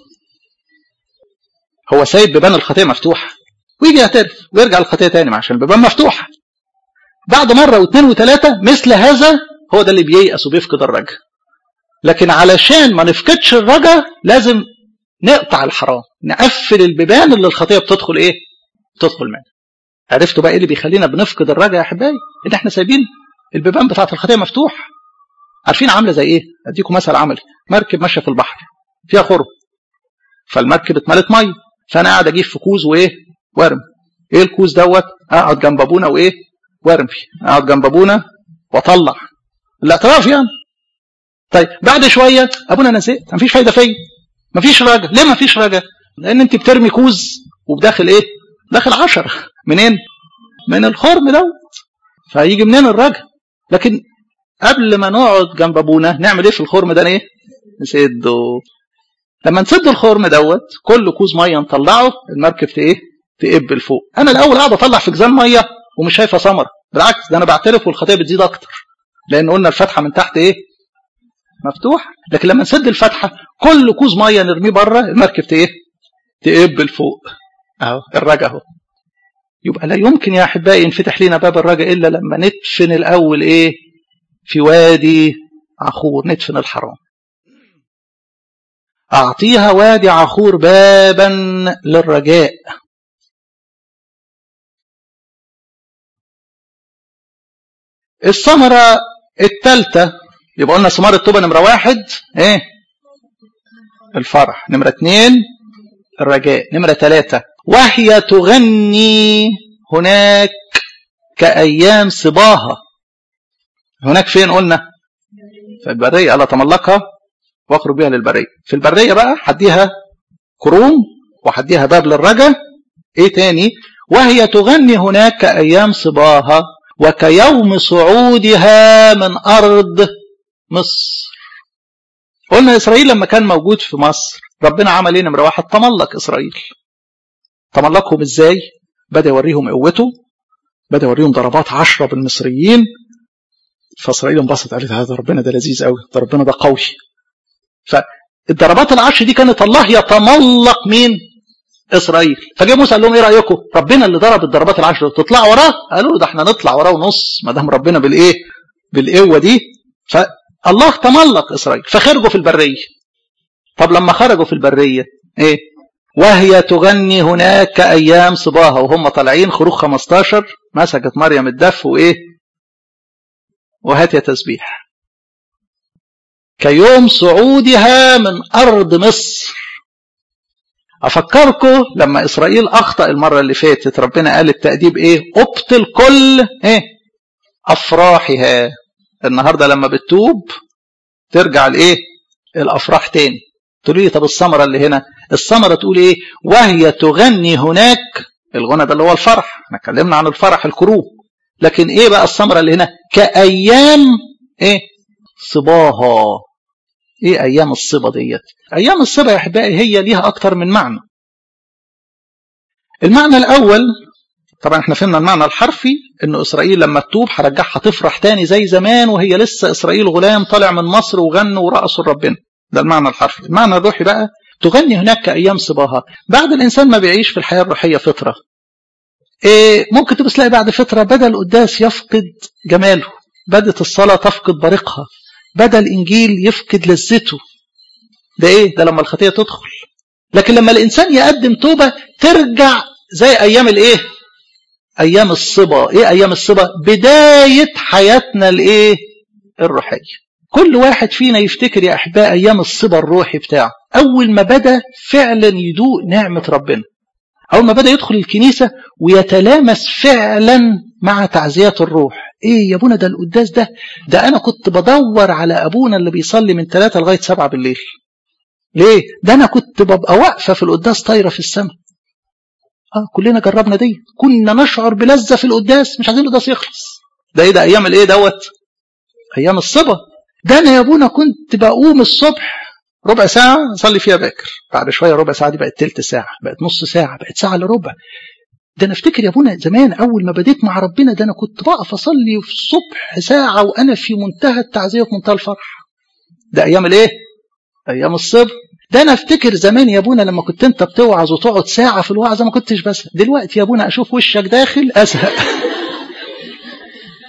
هو سايب بيبان الخطيه مفتوحه ويجي يعترف ويرجع للخطيه تاني عشان البيبان مفتوحه بعد مره واثنين وثلاثه مثل هذا هو ده اللي بييأس وبيفقد الرجاء لكن علشان ما نفقدش الرجاء لازم نقطع الحرام نقفل البيبان اللي الخطيه بتدخل ايه بتدخل منها عرفتوا بقى ايه اللي بيخلينا بنفقد الرجاء يا احبائي ان احنا سايبين البيبان بتاعه الخطيه مفتوح عارفين عامله زي ايه اديكم مثل عملي مركب ماشيه في البحر فيها خرم فالمركب اتملت ميه فانا قاعد اجيب في كوز وايه وارم ايه الكوز دوت اقعد جنب ابونا وايه وارم فيه اقعد جنب ابونا واطلع الاعتراف يعني طيب بعد شويه ابونا انا زهقت مفيش فايده فيا مفيش رجا ليه مفيش رجا لان انت بترمي كوز وبداخل ايه داخل عشرة منين من الخرم دوت فهيجي منين الرجا لكن قبل ما نقعد جنب ابونا نعمل ايه في الخرم ده ايه نسده لما نسد الخرم دوت كل كوز ميه نطلعه المركب ايه تقب لفوق انا الاول قاعد اطلع في جزان ميه ومش شايفه ثمره بالعكس ده انا بعترف والخطيه بتزيد اكتر لان قلنا الفتحه من تحت ايه مفتوح لكن لما نسد الفتحه كل كوز ميه نرميه بره المركب ايه تقب لفوق اهو الرجا اهو يبقى لا يمكن يا احبائي ينفتح لنا باب الرجا الا لما ندفن الاول ايه في وادي عخور ندفن الحرام أعطيها وادي عخور بابا للرجاء الثمرة الثالثة يبقى قلنا ثمار التوبة نمرة واحد ايه الفرح نمرة اثنين الرجاء نمرة ثلاثة وهي تغني هناك كأيام صباها هناك فين قلنا في البرية ألا تملكها واخرج بيها للبرية في البرية بقى حديها كروم وحديها باب للرجا ايه تاني وهي تغني هناك كأيام صباها وكيوم صعودها من أرض مصر قلنا إسرائيل لما كان موجود في مصر ربنا عمل ايه نمرة واحد تملك إسرائيل تملكهم ازاي بدأ يوريهم قوته بدأ يوريهم ضربات عشرة بالمصريين فإسرائيل انبسط قالت هذا ربنا ده لذيذ قوي ده ربنا ده قوي فالضربات العشر دي كانت الله يتملق مين اسرائيل فجاء موسى قال لهم ايه رايكم ربنا اللي ضرب الضربات العشر تطلعوا وراه قالوا ده احنا نطلع وراه ونص ما دام ربنا بالايه بالقوه دي فالله تملق اسرائيل فخرجوا في البريه طب لما خرجوا في البريه ايه وهي تغني هناك كايام صباها وهم طالعين خروج 15 مسكت مريم الدف وايه وهات يا تسبيح كيوم صعودها من أرض مصر أفكركم لما إسرائيل أخطأ المرة اللي فاتت ربنا قال التأديب إيه أبطل كل إيه أفراحها النهاردة لما بتتوب ترجع لإيه الأفراح تاني تقول لي طب الثمرة اللي هنا الثمرة تقول إيه وهي تغني هناك الغنى ده اللي هو الفرح احنا اتكلمنا عن الفرح الكروب لكن ايه بقى الثمرة اللي هنا كأيام ايه صباها ايه ايام الصبا ديت ايام الصبا يا احبائي هي ليها اكتر من معنى المعنى الاول طبعا احنا فهمنا المعنى الحرفي ان اسرائيل لما تتوب هرجعها تفرح تاني زي زمان وهي لسه اسرائيل غلام طالع من مصر وغنوا ورقصوا لربنا ده المعنى الحرفي المعنى الروحي بقى تغني هناك كايام صباها بعد الانسان ما بيعيش في الحياه الروحيه فتره إيه ممكن تبص تلاقي بعد فتره بدا القداس يفقد جماله بدت الصلاه تفقد بريقها بدا الانجيل يفقد لذته ده ايه ده لما الخطيه تدخل لكن لما الانسان يقدم توبه ترجع زي ايام الايه ايام الصبا ايه ايام الصبا بدايه حياتنا الايه الروحيه كل واحد فينا يفتكر يا احباء ايام الصبا الروحي بتاعه اول ما بدا فعلا يدوق نعمه ربنا اول ما بدا يدخل الكنيسه ويتلامس فعلا مع تعزيات الروح ايه يا ابونا ده القداس ده ده انا كنت بدور على ابونا اللي بيصلي من 3 لغايه 7 بالليل ليه ده انا كنت ببقى واقفه في القداس طايره في السماء اه كلنا جربنا دي كنا نشعر بلذه في القداس مش عايزين القداس يخلص ده ايه ده ايام الايه دوت ايام الصبا ده انا يا ابونا كنت بقوم الصبح ربع ساعة أصلي فيها باكر بعد شوية ربع ساعة دي بقت تلت ساعة بقت نص ساعة بقت ساعة إلا ربع ده أنا أفتكر يا أبونا زمان أول ما بديت مع ربنا ده أنا كنت بقف أصلي في الصبح ساعة وأنا في منتهى التعزية وفي منتهى الفرح ده أيام الإيه؟ أيام الصبر ده أنا أفتكر زمان يا أبونا لما كنت أنت بتوعظ وتقعد ساعة في الوعظة ما كنتش بس دلوقتي يا أبونا أشوف وشك داخل أزهق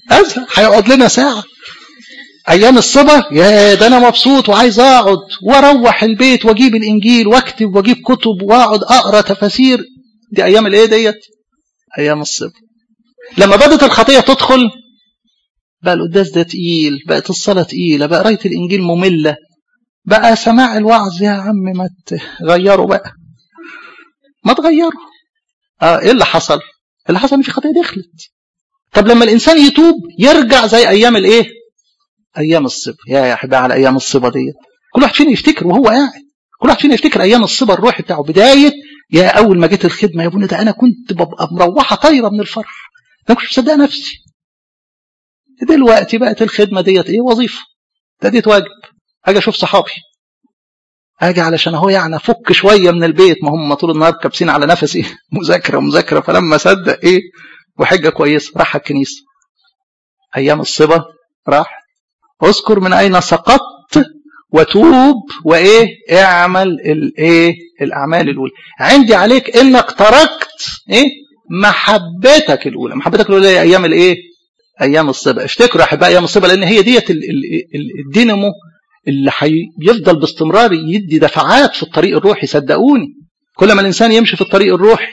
ازهق هيقعد لنا ساعه ايام الصبا يا ده انا مبسوط وعايز اقعد واروح البيت واجيب الانجيل واكتب واجيب كتب واقعد اقرا تفاسير دي ايام الايه ديت ايام الصبا لما بدت الخطيه تدخل بقى القداس ده تقيل بقت الصلاه تقيله بقى قرايه الانجيل ممله بقى سماع الوعظ يا عم ما تغيروا بقى ما تغيروا اه ايه اللي حصل اللي حصل ان في خطيه دخلت طب لما الانسان يتوب يرجع زي ايام الايه ايام الصبا يا يا احبائي على ايام الصبا ديت كل واحد فينا يفتكر وهو قاعد كل واحد فينا يفتكر ايام الصبا الروحي بتاعه بدايه يا اول ما جيت الخدمه يا ابونا ده انا كنت ببقى مروحه طايره من الفرح انا كنت مصدق نفسي دلوقتي بقت الخدمه ديت ايه وظيفه ابتديت واجب اجي اشوف صحابي اجي علشان اهو يعني افك شويه من البيت ما هم طول النهار كابسين على نفسي مذاكره مذاكره فلما صدق ايه وحجه كويسه راح الكنيسه ايام الصبا راح اذكر من اين سقطت وتوب وايه اعمل الايه الاعمال الاولى عندي عليك انك تركت ايه محبتك الاولى محبتك الاولى هي ايام الايه ايام الصبا افتكروا يا احبائي ايام الصبا لان هي ديت الدينامو اللي هيفضل باستمرار يدي دفعات في الطريق الروحي صدقوني كل ما الانسان يمشي في الطريق الروحي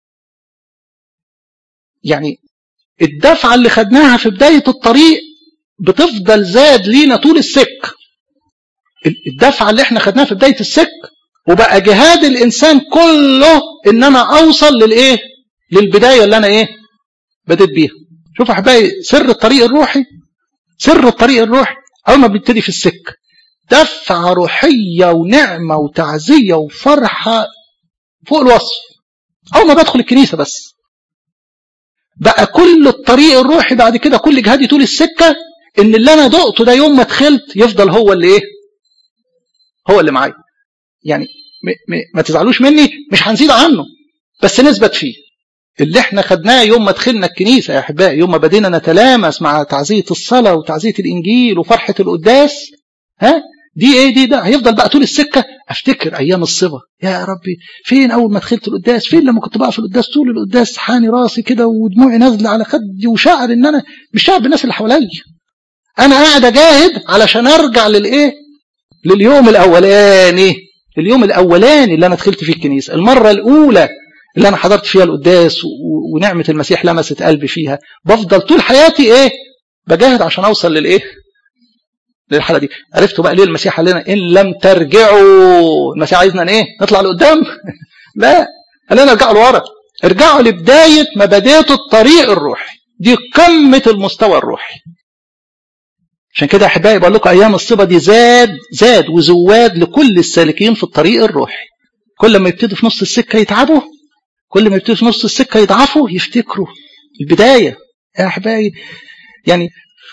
يعني الدفعه اللي خدناها في بدايه الطريق بتفضل زاد لينا طول السك الدفعه اللي احنا خدناها في بدايه السك وبقى جهاد الانسان كله ان انا اوصل للايه للبدايه اللي انا ايه بديت بيها شوف احبائي سر الطريق الروحي سر الطريق الروحي اول ما بيبتدي في السك دفعه روحيه ونعمه وتعزيه وفرحه فوق الوصف اول ما بدخل الكنيسه بس بقى كل الطريق الروحي بعد كده كل جهادي طول السكه ان اللي انا دقته ده يوم ما دخلت يفضل هو اللي ايه هو اللي معايا يعني م م ما تزعلوش مني مش هنزيد عنه بس نثبت فيه اللي احنا خدناه يوم ما دخلنا الكنيسه يا احبائي يوم ما بدينا نتلامس مع تعزيه الصلاه وتعزيه الانجيل وفرحه القداس ها دي ايه دي ده هيفضل بقى طول السكه افتكر ايام الصبا يا ربي فين اول ما دخلت القداس فين لما كنت بقى في القداس طول القداس حاني راسي كده ودموعي نازله على خدي وشعر ان انا مش شعر بالناس اللي حواليا انا قاعد اجاهد علشان ارجع للايه لليوم الاولاني اليوم الاولاني اللي انا دخلت فيه الكنيسه المره الاولى اللي انا حضرت فيها القداس ونعمه المسيح لمست قلبي فيها بفضل طول حياتي ايه بجاهد عشان اوصل للايه للحاله دي عرفتوا بقى ليه المسيح قال لنا ان لم ترجعوا المسيح عايزنا ايه نطلع لقدام لا قال لنا ارجعوا لورا ارجعوا لبدايه ما بديتوا الطريق الروحي دي قمه المستوى الروحي عشان كده احبائي بقول لكم ايام الصبا دي زاد زاد وزواد لكل السالكين في الطريق الروحي كل ما يبتدوا في نص السكه يتعبوا كل ما يبتدوا في نص السكه يضعفوا يفتكروا البدايه يا احبائي يعني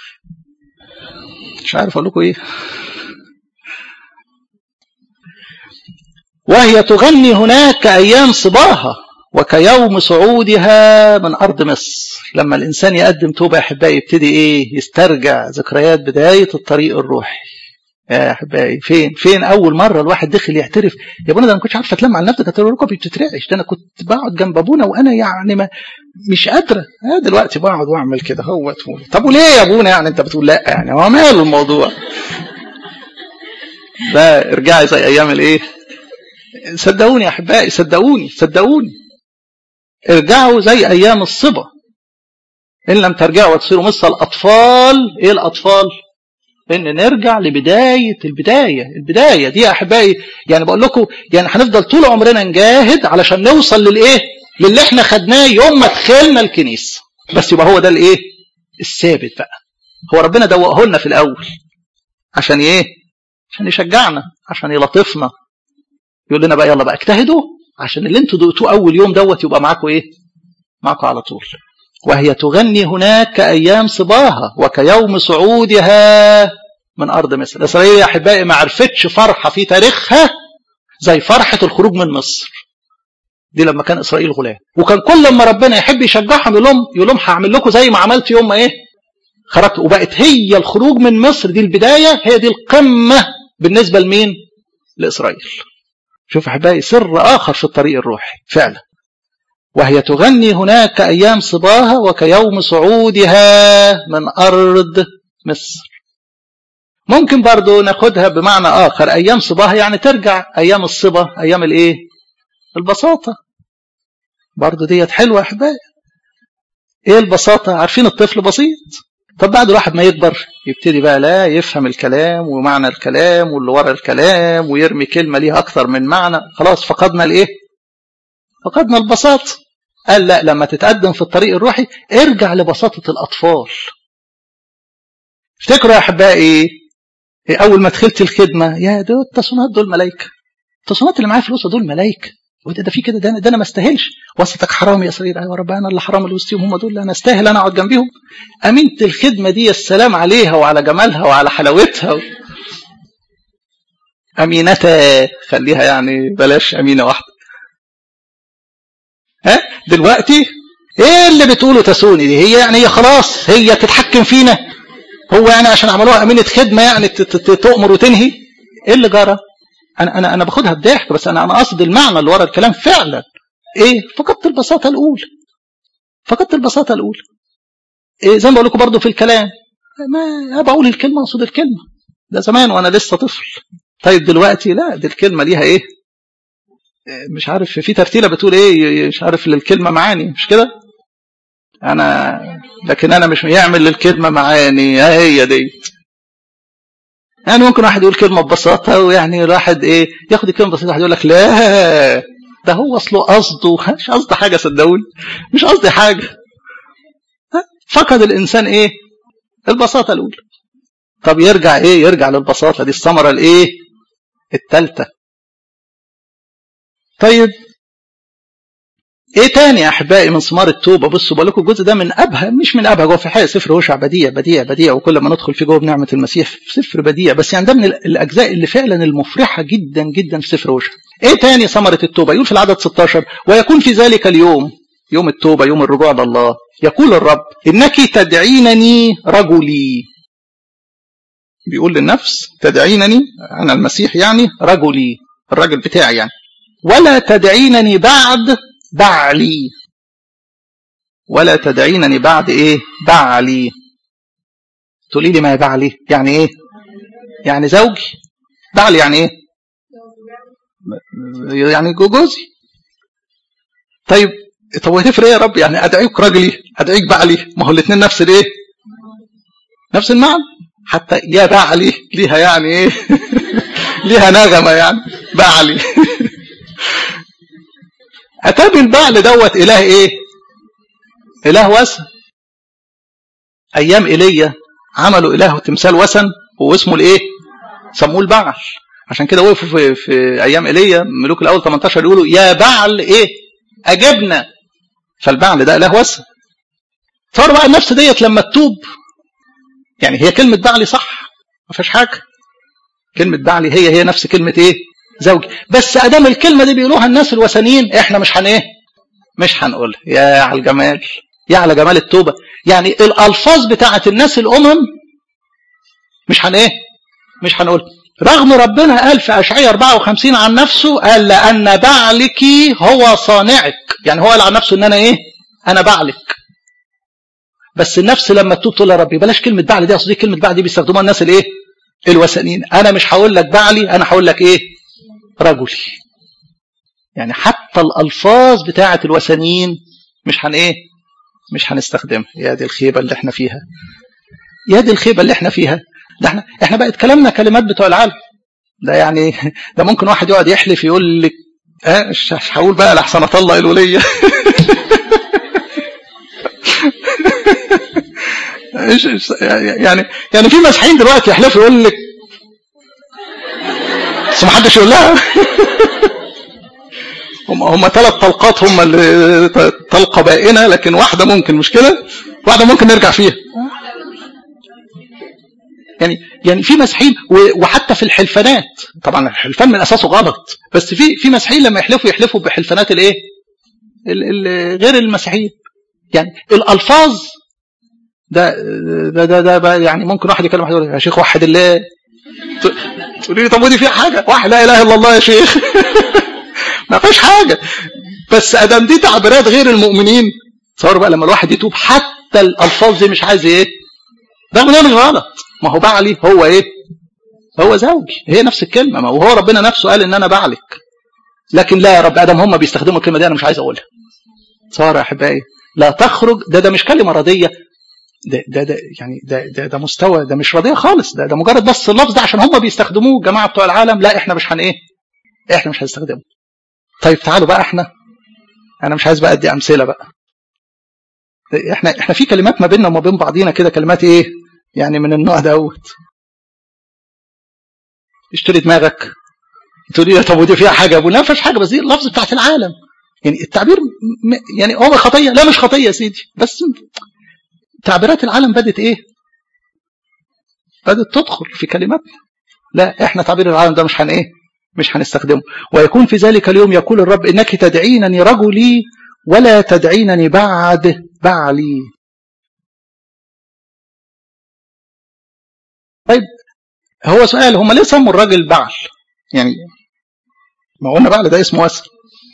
مش عارف اقول لكم ايه وهي تغني هناك كايام صباها وكيوم صعودها من ارض مصر لما الانسان يقدم توبه يا احبائي يبتدي ايه يسترجع ذكريات بدايه الطريق الروحي يا احبائي فين فين اول مره الواحد دخل يعترف يا ابونا ده انا ما كنتش عارف اتلم على نفسي كانت ركبي بتترعش ده انا كنت بقعد جنب ابونا وانا يعني ما مش قادره آه دلوقتي بقعد واعمل كده هو طب وليه يا ابونا يعني انت بتقول لا يعني هو ماله الموضوع ده ارجعي زي ايام الايه صدقوني يا احبائي صدقوني صدقوني ارجعوا زي ايام الصبا ان لم ترجعوا وتصيروا مثل الاطفال ايه الاطفال ان نرجع لبدايه البدايه البدايه دي يا احبائي يعني بقول لكم يعني هنفضل طول عمرنا نجاهد علشان نوصل للايه للي احنا خدناه يوم ما دخلنا الكنيسه بس يبقى هو ده الايه الثابت بقى هو ربنا دوقه لنا في الاول عشان ايه عشان يشجعنا عشان يلطفنا يقول لنا بقى يلا بقى اجتهدوا عشان اللي انتوا دقتوه اول يوم دوت يبقى معاكم ايه معاكم على طول وهي تغني هناك كأيام صباها وكيوم صعودها من أرض مصر إسرائيل يا أحبائي ما عرفتش فرحة في تاريخها زي فرحة الخروج من مصر دي لما كان إسرائيل غلام وكان كل لما ربنا يحب يشجعهم يقول لهم يقول لهم هعمل لكم زي ما عملت يوم ما إيه خرجت وبقت هي الخروج من مصر دي البداية هي دي القمة بالنسبة لمين لإسرائيل شوف أحبائي سر آخر في الطريق الروحي فعلا وهي تغني هناك كأيام صباها وكيوم صعودها من أرض مصر ممكن برضو ناخدها بمعنى آخر أيام صباها يعني ترجع أيام الصبا أيام الإيه البساطة برضو ديت حلوة يا أحبائي إيه البساطة عارفين الطفل بسيط طب بعد الواحد ما يكبر يبتدي بقى لا يفهم الكلام ومعنى الكلام واللي ورا الكلام ويرمي كلمة ليها أكثر من معنى خلاص فقدنا الإيه فقدنا البساطة قال لا لما تتقدم في الطريق الروحي ارجع لبساطة الأطفال افتكروا يا أحبائي أول ما دخلت الخدمة يا دول التصونات دول ملايكة التصونات اللي معايا فلوسها دول ملايكة وده ده في كده ده, ده انا ما استاهلش وسطك حرام يا اسرائيل ايوه رب انا اللي حرام اللي وسطيهم هم دول انا استاهل انا اقعد جنبيهم امينه الخدمه دي السلام عليها وعلى جمالها وعلى حلاوتها و... امينتا خليها يعني بلاش امينه واحده ها دلوقتي ايه اللي بتقوله تسوني دي هي يعني هي خلاص هي تتحكم فينا هو يعني عشان عملوها امينه خدمه يعني تؤمر وتنهي ايه اللي جرى انا انا انا باخدها بضحك بس انا انا قصد المعنى اللي ورا الكلام فعلا ايه فقدت البساطه الاولى فقدت البساطه الاولى إيه زي ما بقول لكم برضه في الكلام ما بقول الكلمه اقصد الكلمه ده زمان وانا لسه طفل طيب دلوقتي لا دي الكلمه ليها ايه مش عارف في ترتيله بتقول ايه مش عارف للكلمه معاني مش كده انا لكن انا مش يعمل للكلمه معاني هي دي يعني ممكن واحد يقول كلمة ببساطة ويعني الواحد ايه ياخد الكلمة ببساطة واحد يقول لك لا ده هو اصله قصده مش قصدي حاجة صدقوني مش قصدي حاجة فقد الانسان ايه البساطة الاولى طب يرجع ايه يرجع للبساطة دي الثمرة الايه الثالثة طيب ايه تاني يا احبائي من ثمار التوبه بصوا بقول لكم الجزء ده من ابهى مش من ابهى جوه في حقيقه سفر هوشع بديع بديع بديع وكل ما ندخل فيه جوه بنعمه المسيح في سفر بديع بس يعني ده من الاجزاء اللي فعلا المفرحه جدا جدا في سفر هوشع ايه تاني ثمره التوبه يقول في العدد 16 ويكون في ذلك اليوم يوم التوبه يوم الرجوع لله يقول الرب انك تدعينني رجلي بيقول للنفس تدعينني انا المسيح يعني رجلي الراجل بتاعي يعني ولا تدعينني بعد بعلي ولا تدعينني بعد ايه بعلي تقولي لي ما هي بعلي يعني ايه يعني زوجي بعلي يعني ايه يعني جوزي طيب طب هتفرق ايه يا رب يعني ادعيك راجلي ادعيك بعلي ما هو الاثنين نفس الايه نفس المعنى حتى يا بعلي ليها يعني ايه ليها نغمه يعني بعلي أتابي البعل دوت إله إيه إله وثن أيام إيليا عملوا إله تمثال وثن واسمه الإيه سموه البعل عشان كده وقفوا في, في أيام إيليا ملوك الأول 18 يقولوا يا بعل إيه أجبنا فالبعل ده إله وثن صار بقى النفس ديت لما تتوب يعني هي كلمة بعلي صح ما فيهاش حاجة كلمة بعلي هي هي نفس كلمة إيه زوجي بس ادام الكلمه دي بيقولوها الناس الوثنيين احنا مش هن ايه مش هنقولها يا على الجمال يا على جمال التوبه يعني الالفاظ بتاعه الناس الامم مش هن ايه مش هنقول رغم ربنا قال في اشعياء 54 عن نفسه قال لان بعلك هو صانعك يعني هو قال عن نفسه ان انا ايه انا بعلك بس النفس لما تتوب تقول يا ربي بلاش كلمه بعل دي اصل دي كلمه بعل دي بيستخدموها الناس الايه الوثنيين انا مش هقول لك بعلي انا هقول لك ايه رجل يعني حتى الألفاظ بتاعة الوثنيين مش هن إيه مش هنستخدمها يا دي الخيبة اللي احنا فيها يا دي الخيبة اللي احنا فيها ده احنا احنا بقت كلامنا كلمات بتوع العالم ده يعني ده ممكن واحد يقعد يحلف يقول لك اه مش هقول بقى لحسن اطلق الولية يعني يعني في مسيحيين دلوقتي يحلفوا يقول لك بس ما حدش يقول لها هم هم ثلاث طلقات هم اللي طلقه بائنه لكن واحده ممكن مش كده واحده ممكن نرجع فيها يعني يعني في مسيحيين وحتى في الحلفانات طبعا الحلفان من اساسه غلط بس في في مسيحيين لما يحلفوا يحلفوا بحلفانات الايه غير المسيحيين يعني الالفاظ ده ده ده, ده يعني ممكن واحد يكلم واحد يقول يا شيخ وحد الله تقولي لي طب ودي فيها حاجه واحد لا اله الا الله يا شيخ ما فيش حاجه بس ادم دي تعبيرات غير المؤمنين تصور بقى لما الواحد يتوب حتى الالفاظ دي مش عايز ايه ده مش غلط ما هو بعلي هو ايه هو زوجي هي نفس الكلمه ما وهو ربنا نفسه قال ان انا بعلك لكن لا يا رب ادم هم بيستخدموا الكلمه دي انا مش عايز اقولها صار يا احبائي لا تخرج ده ده مش كلمه رديه ده ده ده يعني ده ده, ده مستوى ده مش رديه خالص ده ده مجرد بس اللفظ ده عشان هم بيستخدموه الجماعه بتوع العالم لا احنا مش هن ايه احنا مش هنستخدمه طيب تعالوا بقى احنا انا مش عايز بقى ادي امثله بقى احنا احنا في كلمات ما بيننا وما بين بعضينا كده كلمات ايه يعني من النوع دوت اشتري دماغك تقول لي طب ودي فيها حاجه ابو لا فيش حاجه بس دي اللفظ بتاعت العالم يعني التعبير م... يعني هو خطيه لا مش خطيه يا سيدي بس تعبيرات العالم بدت ايه بدت تدخل في كلماتنا لا احنا تعبير العالم ده مش هن ايه مش هنستخدمه ويكون في ذلك اليوم يقول الرب انك تدعينني رجلي ولا تدعينني بعد بعلي طيب هو سؤال هم ليه سموا الراجل بعل يعني ما قلنا بعل ده اسمه وسم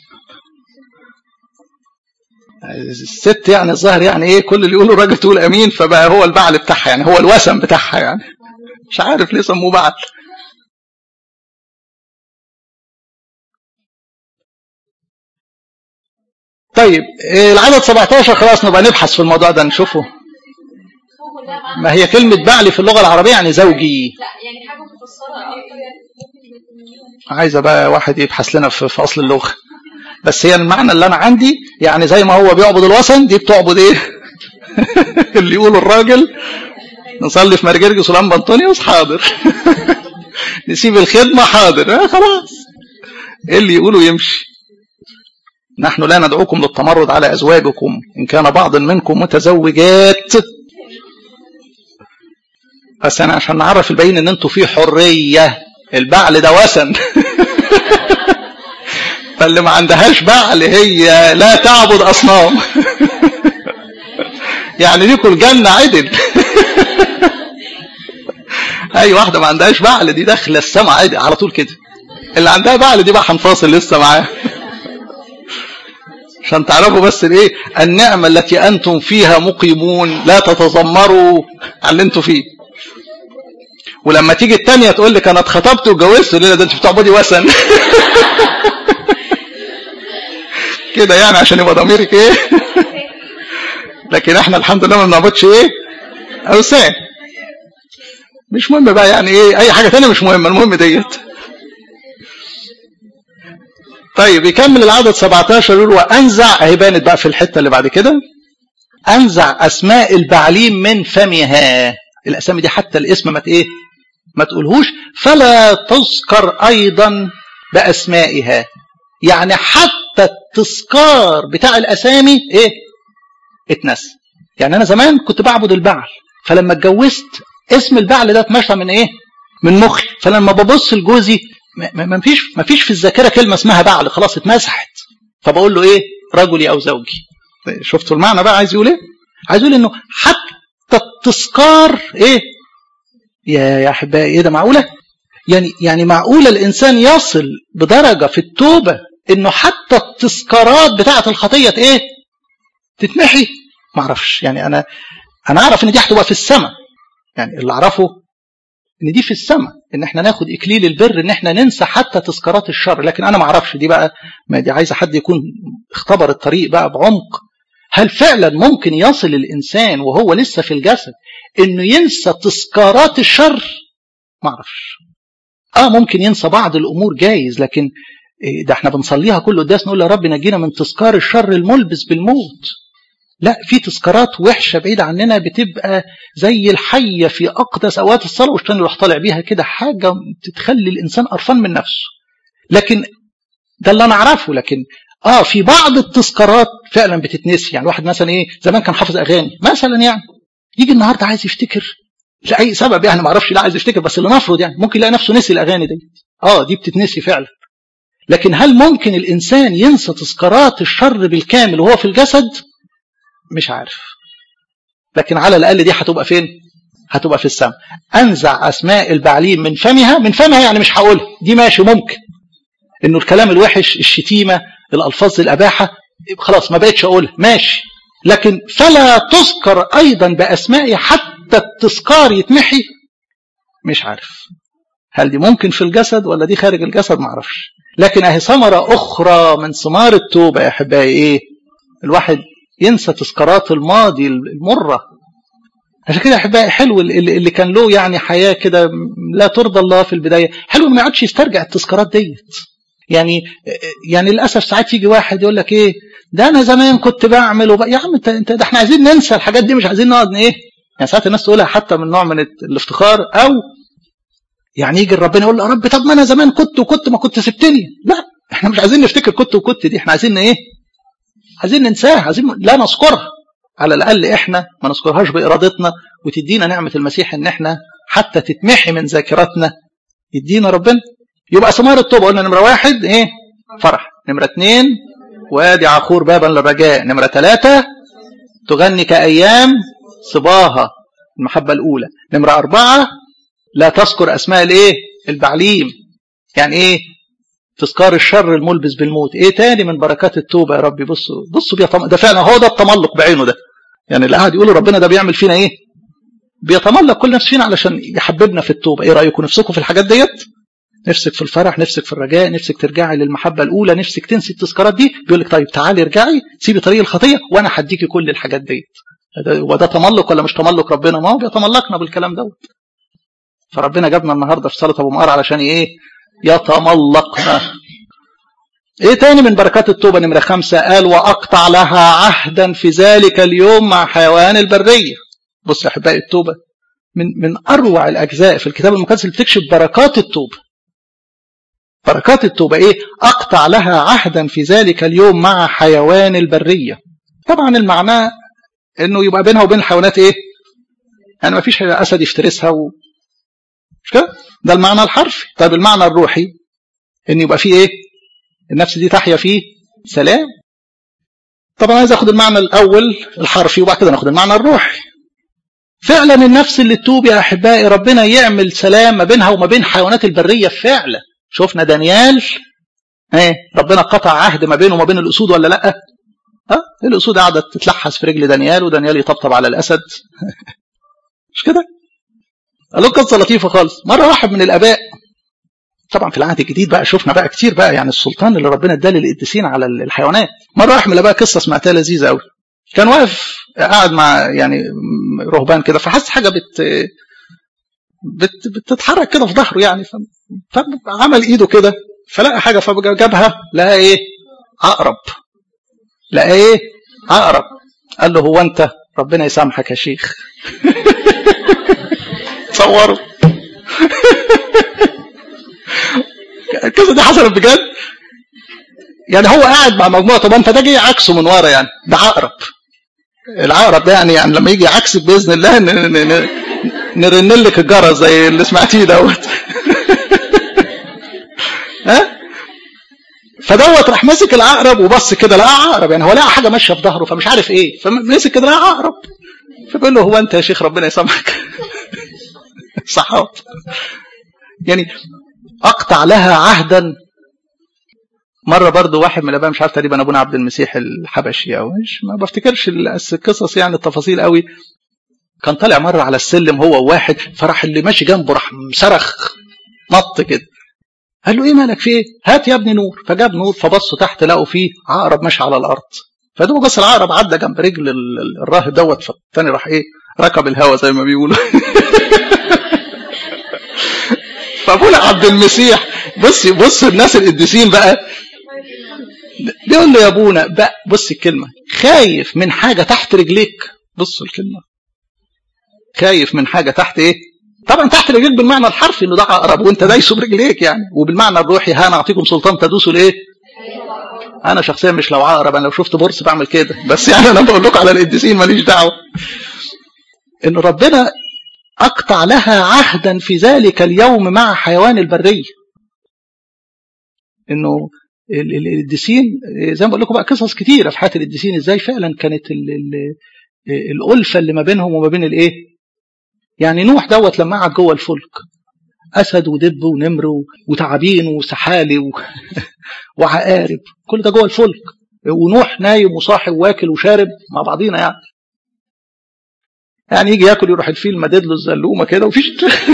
الست يعني الظاهر يعني ايه كل اللي يقولوا الراجل تقول امين فبقى هو البعل بتاعها يعني هو الوسم بتاعها يعني مش عارف ليه سموه بعل طيب العدد 17 خلاص نبقى نبحث في الموضوع ده نشوفه ما هي كلمة بعلي في اللغة العربية يعني زوجي لا يعني حاجه مفسره عايزة بقى واحد يبحث لنا في في أصل اللغة بس هي المعنى اللي أنا عندي يعني زي ما هو بيعبد الوثن دي بتعبد إيه اللي يقول الراجل نصلي في مرجرجس ولمبا أنطونيوس حاضر نسيب الخدمة حاضر آه خلاص إيه اللي يقوله يمشي نحن لا ندعوكم للتمرد على أزواجكم إن كان بعض منكم متزوجات بس أنا عشان نعرف البين إن أنتوا في حرية البعل ده وثن فاللي ما عندهاش بعل هي لا تعبد أصنام يعني ليكوا الجنة عدل أي واحدة ما عندهاش بعل دي داخلة السما عادي على طول كده اللي عندها بعل دي بقى هنفاصل لسه معاه عشان تعرفوا بس الايه النعمة التي أنتم فيها مقيمون لا تتذمروا على اللي انتم فيه ولما تيجي التانية تقول لك انا اتخطبت واتجوزت تقول لها ده انت بتعبدي وثن كده يعني عشان يبقى ضميرك ايه لكن احنا الحمد لله ما بنعبدش ايه اوثان مش مهم بقى يعني ايه اي حاجه ثانيه مش مهمه المهم ديت طيب يكمل العدد 17 يقول وانزع اهي بانت بقى في الحته اللي بعد كده انزع اسماء البعليم من فمها الاسامي دي حتى الاسم ما ايه ما تقولهوش فلا تذكر ايضا باسمائها يعني حتى التذكار بتاع الاسامي ايه اتنسى يعني انا زمان كنت بعبد البعل فلما اتجوزت اسم البعل ده اتمشى من ايه من مخي فلما ببص لجوزي ما فيش ما فيش في الذاكره كلمه اسمها بعل خلاص اتمسحت فبقول له ايه رجلي او زوجي شفتوا المعنى بقى عايز يقول ايه عايز يقول انه حتى التذكار ايه يا يا احبائي ايه ده معقوله يعني يعني معقوله الانسان يصل بدرجه في التوبه انه حتى التذكارات بتاعه الخطيه ايه تتمحي ما اعرفش يعني انا انا اعرف ان دي هتبقى في السماء يعني اللي اعرفه ان دي في السماء ان احنا ناخد اكليل البر ان احنا ننسى حتى تذكارات الشر لكن انا ما اعرفش دي بقى ما دي عايزه حد يكون اختبر الطريق بقى بعمق هل فعلا ممكن يصل الانسان وهو لسه في الجسد انه ينسى تذكارات الشر ما اعرفش اه ممكن ينسى بعض الامور جايز لكن ده احنا بنصليها كل قداس نقول يا رب نجينا من تذكار الشر الملبس بالموت لا في تذكارات وحشه بعيده عننا بتبقى زي الحيه في اقدس اوقات الصلاه والشيطان يروح طالع بيها كده حاجه تخلي الانسان قرفان من نفسه لكن ده اللي انا اعرفه لكن اه في بعض التذكارات فعلا بتتنسي يعني واحد مثلا ايه زمان كان حافظ اغاني مثلا يعني يجي النهارده عايز يفتكر لاي سبب يعني ما اعرفش لا عايز يفتكر بس اللي نفرض يعني ممكن يلاقي نفسه نسي الاغاني دي اه دي بتتنسي فعلا لكن هل ممكن الانسان ينسى تذكارات الشر بالكامل وهو في الجسد مش عارف لكن على الاقل دي هتبقى فين هتبقى في السماء انزع اسماء البعليم من فمها من فمها يعني مش هقولها دي ماشي ممكن انه الكلام الوحش الشتيمه الالفاظ الاباحه خلاص ما بقتش اقولها ماشي لكن فلا تذكر ايضا باسمائي حتى التذكار يتمحي مش عارف هل دي ممكن في الجسد ولا دي خارج الجسد ما اعرفش لكن اهي ثمره اخرى من ثمار التوبه يا احبائي ايه الواحد ينسى تذكارات الماضي المره عشان كده احبائي حلو اللي, اللي كان له يعني حياه كده لا ترضى الله في البدايه حلو ما يقعدش يسترجع التذكارات ديت يعني يعني للاسف ساعات يجي واحد يقول لك ايه ده انا زمان كنت بعمل وب... يا عم انت انت ده احنا عايزين ننسى الحاجات دي مش عايزين نقعد ايه يعني ساعات الناس تقولها حتى من نوع من الافتخار او يعني يجي ربنا يقول له يا رب طب ما انا زمان كنت وكنت ما كنت سبتني لا احنا مش عايزين نفتكر كنت وكنت دي احنا عايزين ايه عايزين ننساها عايزين لا نذكرها على الاقل احنا ما نذكرهاش بارادتنا وتدينا نعمه المسيح ان احنا حتى تتمحي من ذاكرتنا يدينا ربنا يبقى ثمار التوبه قلنا نمره واحد ايه فرح نمره اثنين وادي عخور بابا للرجاء نمره ثلاثه تغني كايام صباها المحبه الاولى نمره اربعه لا تذكر اسماء الايه البعليم يعني ايه تذكار الشر الملبس بالموت ايه تاني من بركات التوبه يا ربي بصوا بصوا بيطم... ده فعلا هو ده التملق بعينه ده يعني اللي قاعد يقولوا ربنا ده بيعمل فينا ايه بيتملق كل نفس فينا علشان يحببنا في التوبه ايه رايكم نفسكم في الحاجات ديت نفسك في الفرح نفسك في الرجاء نفسك ترجعي للمحبه الاولى نفسك تنسي التذكارات دي بيقول لك طيب تعالي ارجعي سيبي طريق الخطيه وانا هديكي كل الحاجات ديت وده تملق ولا مش تملق ربنا ما هو بيتملقنا بالكلام دوت فربنا جابنا النهارده في صلاه ابو مقار علشان ايه يتملقنا ايه تاني من بركات التوبه نمره خمسه قال واقطع لها عهدا في ذلك اليوم مع حيوان البريه بص يا احبائي التوبه من من اروع الاجزاء في الكتاب المقدس اللي بتكشف بركات التوبه بركات التوبه ايه اقطع لها عهدا في ذلك اليوم مع حيوان البريه طبعا المعنى انه يبقى بينها وبين الحيوانات ايه يعني ما فيش اسد يفترسها و... مش كده ده المعنى الحرفي طيب المعنى الروحي ان يبقى فيه ايه النفس دي تحيا فيه سلام طبعا عايز اخد المعنى الاول الحرفي وبعد كده ناخد المعنى الروحي فعلا النفس اللي تتوب يا احبائي ربنا يعمل سلام ما بينها وما بين حيوانات البريه فعلا شفنا دانيال ايه ربنا قطع عهد ما بينه وما بين الاسود ولا لا ها الاسود قعدت تتلحس في رجل دانيال ودانيال يطبطب على الاسد مش كده قالوا قصه لطيفه خالص مره واحد من الاباء طبعا في العهد الجديد بقى شفنا بقى كتير بقى يعني السلطان اللي ربنا اداه للقديسين على الحيوانات مره واحد من الاباء قصه سمعتها لذيذه قوي كان واقف قاعد مع يعني رهبان كده فحس حاجه بت بت بتتحرك كده في ظهره يعني فعمل ايده كده فلقى حاجه فجابها لقى ايه عقرب لقى ايه عقرب قال له هو انت ربنا يسامحك يا شيخ تصوروا القصه دي حصلت بجد يعني هو قاعد مع مجموعه طب انت ده جاي عكسه من ورا يعني ده عقرب العقرب ده يعني, يعني لما يجي عكسك باذن الله نرن لك الجرس زي اللي سمعتيه دوت ها فدوت راح ماسك العقرب وبص كده لقى عقرب يعني هو لقى حاجه ماشيه في ظهره فمش عارف ايه فمسك كده لقى عقرب فبيقول له هو انت يا شيخ ربنا يسامحك صحاب يعني اقطع لها عهدا مره برضو واحد من الاباء مش عارف تقريبا ابونا عبد المسيح الحبشي او مش ما بفتكرش القصص يعني التفاصيل قوي كان طالع مره على السلم هو وواحد فراح اللي ماشي جنبه راح صرخ نط كده قال له ايه مالك في ايه؟ هات يا ابني نور فجاب نور فبصوا تحت لقوا فيه عقرب ماشي على الارض فدوب بس العقرب عدى جنب رجل الراهب دوت فالتاني راح ايه ركب الهوا زي ما بيقولوا فابونا عبد المسيح بص بص الناس القديسين بقى بيقول له يا ابونا بقى بص الكلمه خايف من حاجه تحت رجليك بصوا الكلمه خايف من حاجه تحت ايه طبعا تحت رجليك بالمعنى الحرفي انه ده عقرب وانت دايسه برجليك يعني وبالمعنى الروحي ها انا اعطيكم سلطان تدوسوا لايه انا شخصيا مش لو عقرب انا لو شفت برص بعمل كده بس يعني انا بقول لكم على القديسين ماليش دعوه ان ربنا اقطع لها عهدا في ذلك اليوم مع حيوان البريه انه القديسين زي ما بقول لكم بقى قصص كتيره في حياه القديسين ازاي فعلا كانت ال ال الالفه اللي ما بينهم وما بين الايه يعني نوح دوت لما قعد جوه الفلك اسد ودب ونمر وتعابين وسحالي و... وعقارب كل ده جوه الفلك ونوح نايم وصاحي واكل وشارب مع بعضينا يعني يعني يجي ياكل يروح الفيل مدد له الزلومه كده وفيش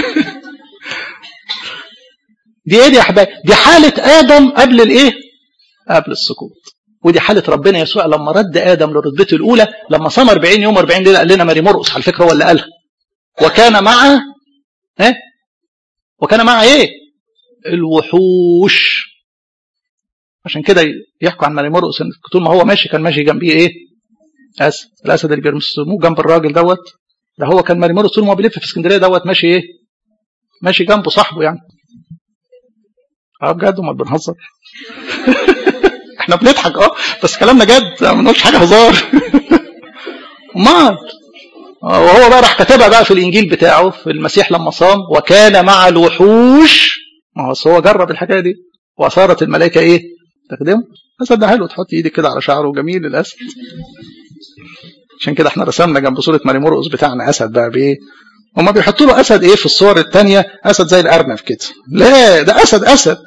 دي ايه دي يا حبايبي دي حاله ادم قبل الايه قبل السقوط ودي حاله ربنا يسوع لما رد ادم لرتبته الاولى لما صام 40 يوم 40 ليله قال لنا ماري مرقس على فكره هو اللي قالها وكان مع ايه وكان مع ايه الوحوش عشان كده يحكوا عن ماري مرقس ان طول ما هو ماشي كان ماشي جنبيه ايه اسد الاسد اللي بيرسموه جنب الراجل دوت ده هو كان ماري مرقس طول ما هو بيلف في اسكندريه دوت ماشي ايه ماشي جنبه صاحبه يعني اه بجد امال بنهزر احنا بنضحك اه بس كلامنا جد ما بنقولش حاجه هزار امال وهو بقى راح كاتبها بقى في الانجيل بتاعه في المسيح لما صام وكان مع الوحوش ما هو هو جرب الحكايه دي واثارت الملائكه ايه تخدمه بس ده حلو تحط ايدك كده على شعره جميل الاسد عشان كده احنا رسمنا جنب صوره ماري مرقس بتاعنا اسد بقى بايه هما بيحطوا له اسد ايه في الصور الثانيه اسد زي الارنب كده لا ده اسد اسد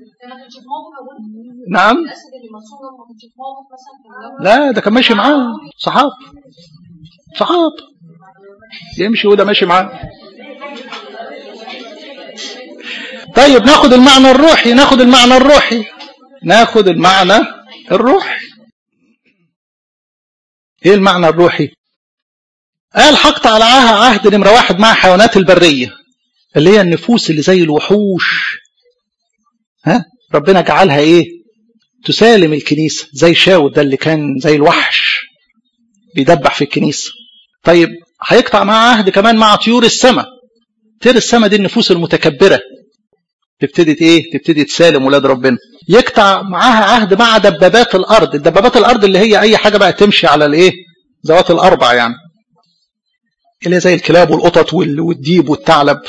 نعم لا ده كان ماشي معاه صحاب صحاب يمشي وده ماشي معاه طيب ناخد المعنى الروحي ناخد المعنى الروحي ناخد المعنى الروحي ايه المعنى الروحي قال حقطع لعاها عهد نمرة واحد مع حيوانات البرية اللي هي النفوس اللي زي الوحوش ها ربنا جعلها ايه تسالم الكنيسة زي شاود ده اللي كان زي الوحش بيدبح في الكنيسة طيب هيقطع معاه عهد كمان مع طيور السماء طيور السماء دي النفوس المتكبرة تبتدي ايه تبتدي تسالم ولاد ربنا يقطع معاها عهد مع دبابات الارض الدبابات الارض اللي هي اي حاجه بقى تمشي على الايه ذوات الاربع يعني اللي هي زي الكلاب والقطط والديب والثعلب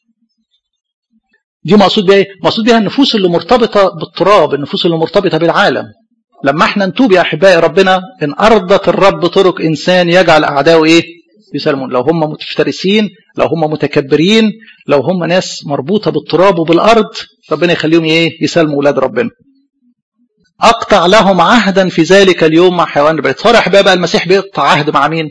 دي مقصود بيها ايه مقصود بيها النفوس اللي مرتبطه بالتراب النفوس اللي مرتبطه بالعالم لما احنا نتوب يا احبائي ربنا ان ارضت الرب طرق انسان يجعل اعدائه ايه يسلمون لو هم مفترسين لو هم متكبرين لو هم ناس مربوطه بالتراب وبالارض ربنا يخليهم ايه يسلموا ولاد ربنا اقطع لهم عهدا في ذلك اليوم مع حيوان البيت صار احبائي بقى المسيح بيقطع عهد مع مين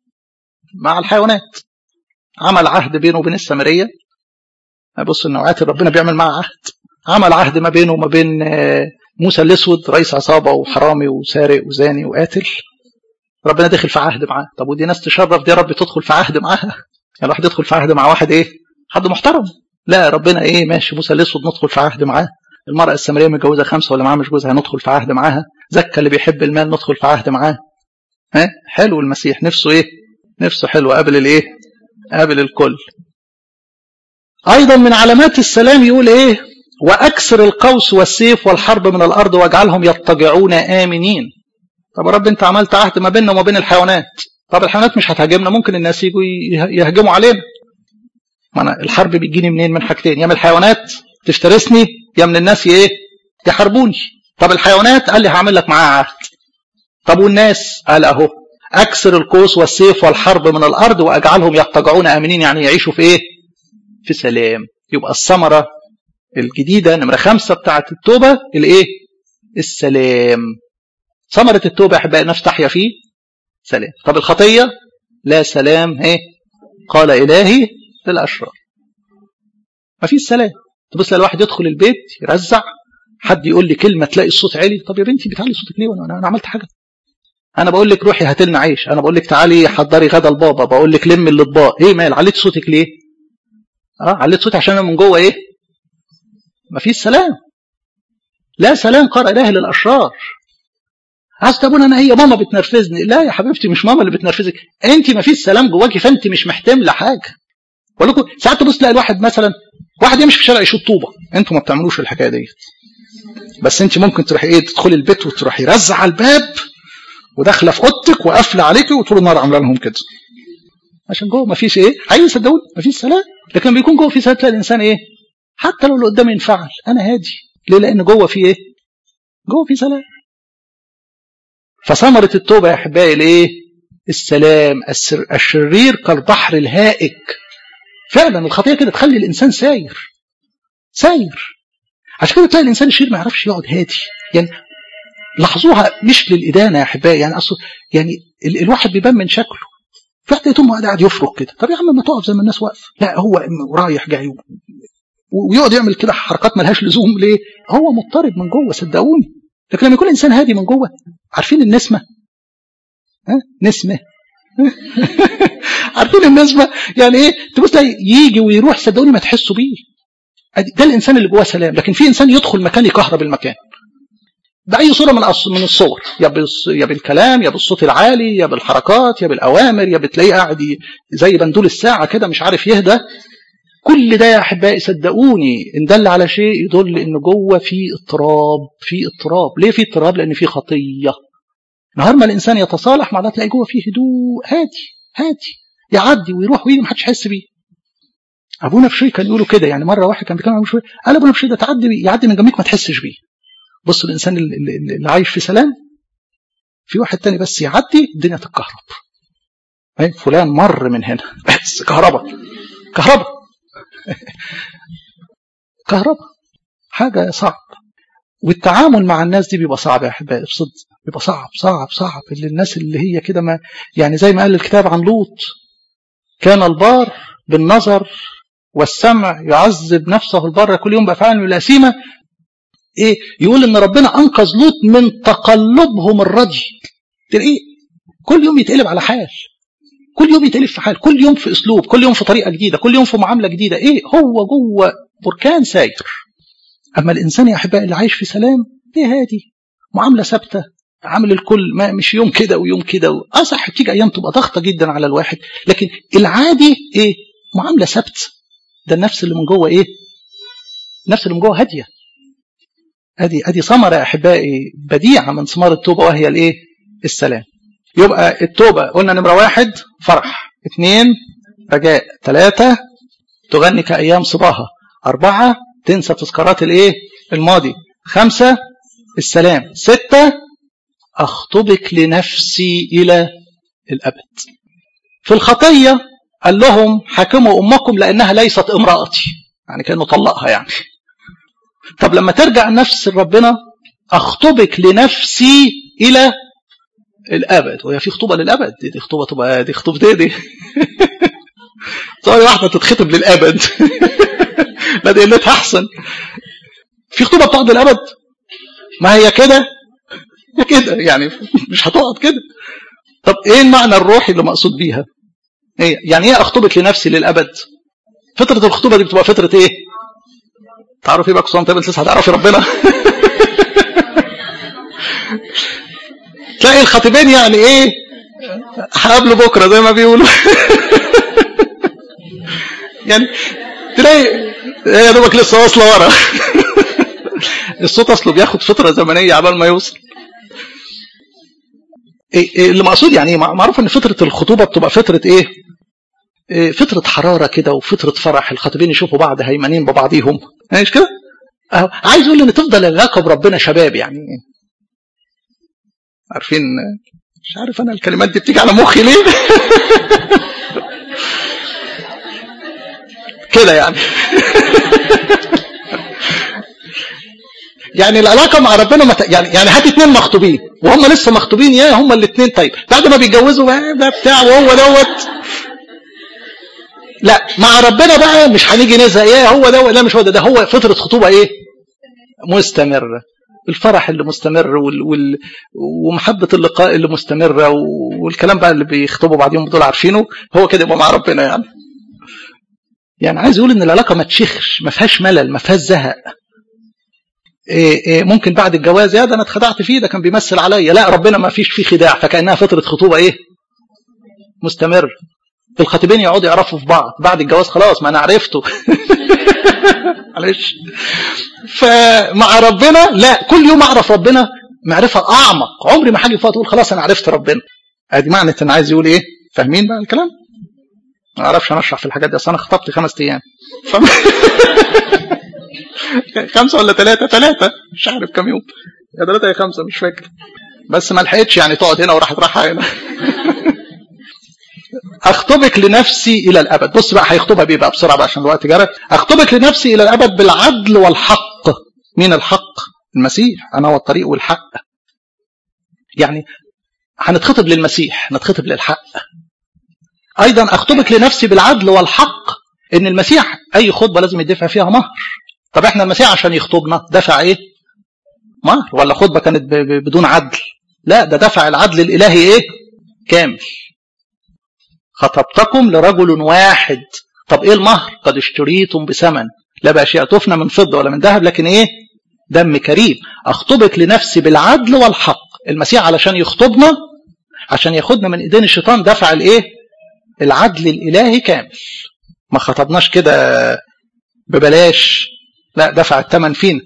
مع الحيوانات عمل عهد بينه وبين السامريه بص النوعات اللي ربنا بيعمل معها عهد عمل عهد ما بينه وما بين موسى الاسود رئيس عصابه وحرامي وسارق وزاني وقاتل ربنا دخل في عهد معاه طب ودي ناس تشرف دي يا رب تدخل في عهد معاها يعني الواحد يدخل في عهد مع واحد ايه حد محترم لا ربنا ايه ماشي موسى الاسود ندخل في عهد معاه المرأة السامرية متجوزة خمسة ولا معاها مش جوزها ندخل في عهد معاها زكا اللي بيحب المال ندخل في عهد معاه ها حلو المسيح نفسه ايه نفسه حلو قابل الايه قابل الكل ايضا من علامات السلام يقول ايه واكسر القوس والسيف والحرب من الارض واجعلهم يضطجعون امنين طب يا رب انت عملت عهد ما بيننا وما بين الحيوانات طب الحيوانات مش هتهاجمنا ممكن الناس يجوا يهاجموا علينا ما انا الحرب بتجيني منين من حاجتين يا من الحيوانات تفترسني يا من الناس ايه يحاربوني طب الحيوانات قال لي هعمل لك معاها عهد طب والناس قال اهو اكسر القوس والسيف والحرب من الارض واجعلهم يضطجعون امنين يعني يعيشوا في ايه في سلام يبقى الثمره الجديده نمره خمسه بتاعه التوبه الايه السلام ثمره التوبه يا احبائي نفس تحيا فيه سلام طب الخطيه لا سلام ايه قال الهي للاشرار ما فيش سلام تبص الواحد يدخل البيت يرزع حد يقول لي كلمه تلاقي الصوت عالي طب يا بنتي بتعلي صوتك ليه وانا انا عملت حاجه انا بقول لك روحي هات لنا عيش انا بقول لك تعالي حضري غدا البابا بقول لك لم الاطباق ايه مال عليت صوتك ليه اه عليت صوتي عشان انا من جوه ايه ما فيش سلام لا سلام قال اله للاشرار عايز تقول انا هي ماما بتنرفزني لا يا حبيبتي مش ماما اللي بتنرفزك انت ما فيش سلام جواكي فانت مش محتمله حاجه بقول لكم ساعات تبص تلاقي الواحد مثلا واحد يمشي في الشارع يشوط طوبه انتوا ما بتعملوش الحكايه ديت بس انت ممكن تروحي ايه تدخلي البيت وتروحي رزع على الباب وداخله في اوضتك وقافله عليكي وطول النهار عامله لهم كده عشان جوه ما فيش ايه عايز صدقوني ما فيش سلام لكن لما بيكون جوه في سلام تلاقي الانسان ايه حتى لو اللي قدامي ينفعل انا هادي ليه لان جوه في ايه جوه في سلام فثمرة التوبة يا أحبائي الإيه؟ السلام السر الشرير كالبحر الهائج فعلا الخطية كده تخلي الإنسان ساير ساير عشان كده تلاقي الانسان الشرير ما يعرفش يقعد هادي يعني لاحظوها مش للادانه يا احبائي يعني اصل يعني ال الواحد بيبان من شكله في واحد يتم قاعد يفرك كده طب يا عم ما تقف زي ما الناس واقفه لا هو رايح جاي ويقعد يعمل كده حركات ملهاش لزوم ليه هو مضطرب من جوه صدقوني لكن لما يكون انسان هادي من جوه عارفين النسمه ها نسمه عارفين النسمه يعني ايه تبص يجي ويروح صدقوني ما تحسوا بيه ده الانسان اللي جواه سلام لكن في انسان يدخل مكان يكهرب المكان باي صوره من من الصور يا يا بالكلام يا بالصوت العالي يا بالحركات يا بالاوامر يا بتلاقيه قاعد زي بندول الساعه كده مش عارف يهدى كل ده يا احبائي صدقوني ان دل على شيء يدل ان جوه في اضطراب في اضطراب ليه في اضطراب لان في خطيه نهار ما الانسان يتصالح مع ده تلاقي جوه فيه هدوء هادي هادي يعدي ويروح ويجي محدش يحس بيه ابونا بشوي كان يقولوا كده يعني مره واحد كان بيتكلم عن بشوي قال ابونا بشوي ده تعدي بيه يعدي من جنبك ما تحسش بيه بص الانسان اللي, اللي عايش في سلام في واحد تاني بس يعدي الدنيا تتكهرب فلان مر من هنا بس كهرباء كهرباء كهرباء حاجة صعب والتعامل مع الناس دي بيبقى صعب يا احبائي بصدق بيبقى صعب صعب صعب اللي الناس اللي هي كده ما يعني زي ما قال الكتاب عن لوط كان البار بالنظر والسمع يعذب نفسه البر كل يوم بافعال الأثيمة ايه يقول ان ربنا انقذ لوط من تقلبهم الرجي تلاقيه كل يوم يتقلب على حال كل يوم يتقلب في حال كل يوم في اسلوب كل يوم في طريقه جديده كل يوم في معامله جديده ايه هو جوه بركان ساير اما الانسان يا احبائي اللي عايش في سلام ايه هادي معامله ثابته عامل الكل ما مش يوم كده ويوم كده و... اه صح بتيجي ايام تبقى ضغطه جدا على الواحد لكن العادي ايه معامله ثابته ده النفس اللي من جوه ايه النفس اللي من جوه هاديه ادي ادي ثمره يا احبائي بديعه من ثمار التوبه وهي الايه السلام يبقى التوبه قلنا نمره واحد فرح اثنين رجاء ثلاثه تغني كايام صباها اربعه تنسى تذكارات الايه الماضي خمسه السلام سته اخطبك لنفسي الى الابد في الخطيه قال لهم حاكموا امكم لانها ليست امراتي يعني كانه طلقها يعني طب لما ترجع نفس ربنا اخطبك لنفسي الى الابد وهي في خطوبه للابد دي, دي خطوبه تبقى دي خطوبه ايه دي طيب واحده تتخطب للابد لا دي قلتها احسن في خطوبه بتقعد للابد ما هي كده كده يعني مش هتقعد كده طب ايه المعنى الروحي اللي مقصود بيها ايه يعني ايه اخطبك لنفسي للابد فتره الخطوبه دي بتبقى فتره ايه تعرفي بقى قصان طيب لسه هتعرفي ربنا تلاقي الخطيبين يعني ايه هقابله بكره زي ما بيقولوا يعني تلاقي يا دوبك لسه واصله ورا الصوت اصله بياخد فتره زمنيه عبال ما يوصل إيه اللي مقصود يعني ايه معروف ان فتره الخطوبه بتبقى فتره ايه فترة حرارة كده وفترة فرح الخطيبين يشوفوا بعض هيمنين ببعضيهم مش كده؟ أهو عايز يقول ان تفضل العلاقة بربنا شباب يعني عارفين مش عارف انا الكلمات دي بتيجي على مخي ليه؟ كده يعني يعني العلاقة مع ربنا مت... يعني يعني هات اتنين مخطوبين وهم لسه مخطوبين يا هم الاتنين طيب بعد ما بيتجوزوا بقى بتاع وهو دوت لا مع ربنا بقى مش هنيجي نزهق ايه هو ده لا مش هو ده ده هو فتره خطوبه ايه مستمره الفرح اللي مستمر وال... وال... ومحبه اللقاء اللي مستمره والكلام بقى اللي بيخطبوا بعضهم دول عارفينه هو كده يبقى مع ربنا يعني يعني عايز يقول ان العلاقه ما تشيخش ما فيهاش ملل ما فيهاش زهق إيه إيه ممكن بعد الجواز يا ده انا اتخدعت فيه ده كان بيمثل عليا لا ربنا ما فيش فيه خداع فكانها فتره خطوبه ايه مستمر الخطيبين يقعدوا يعرفوا في بعض بعد الجواز خلاص ما انا عرفته معلش فمع ربنا لا كل يوم اعرف ربنا معرفه اعمق عمري ما حاجه فيها تقول خلاص انا عرفت ربنا ادي معنى ان عايز يقول ايه فاهمين بقى الكلام ما اعرفش انا اشرح في الحاجات دي اصل انا خطبت خمس ايام ف... خمسه ولا ثلاثه ثلاثه مش عارف كم يوم يا ثلاثه يا خمسه مش فاكر بس ما لحقتش يعني تقعد هنا وراحت رايحه هنا اخطبك لنفسي الى الابد بص بقى هيخطبها بيه بقى بسرعه بقى عشان الوقت جرى اخطبك لنفسي الى الابد بالعدل والحق مين الحق المسيح انا هو الطريق والحق يعني هنتخطب للمسيح نتخطب للحق ايضا اخطبك لنفسي بالعدل والحق ان المسيح اي خطبه لازم يدفع فيها مهر طب احنا المسيح عشان يخطبنا دفع ايه مهر ولا خطبه كانت بدون عدل لا ده دفع العدل الالهي ايه كامل خطبتكم لرجل واحد طب ايه المهر قد اشتريتم بثمن لا باشياء تفنى من فضه ولا من ذهب لكن ايه دم كريم اخطبك لنفسي بالعدل والحق المسيح علشان يخطبنا عشان ياخدنا من ايدين الشيطان دفع الايه العدل الالهي كامل ما خطبناش كده ببلاش لا دفع الثمن فينا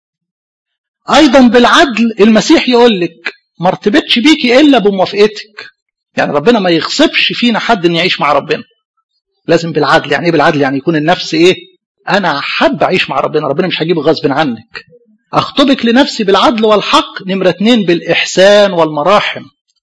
ايضا بالعدل المسيح يقول لك ما ارتبطش بيكي الا بموافقتك يعني ربنا ما يغصبش فينا حد ان يعيش مع ربنا لازم بالعدل يعني ايه بالعدل يعني يكون النفس ايه انا حب اعيش مع ربنا ربنا مش هجيب غصب عنك اخطبك لنفسي بالعدل والحق نمرة اتنين بالاحسان والمراحم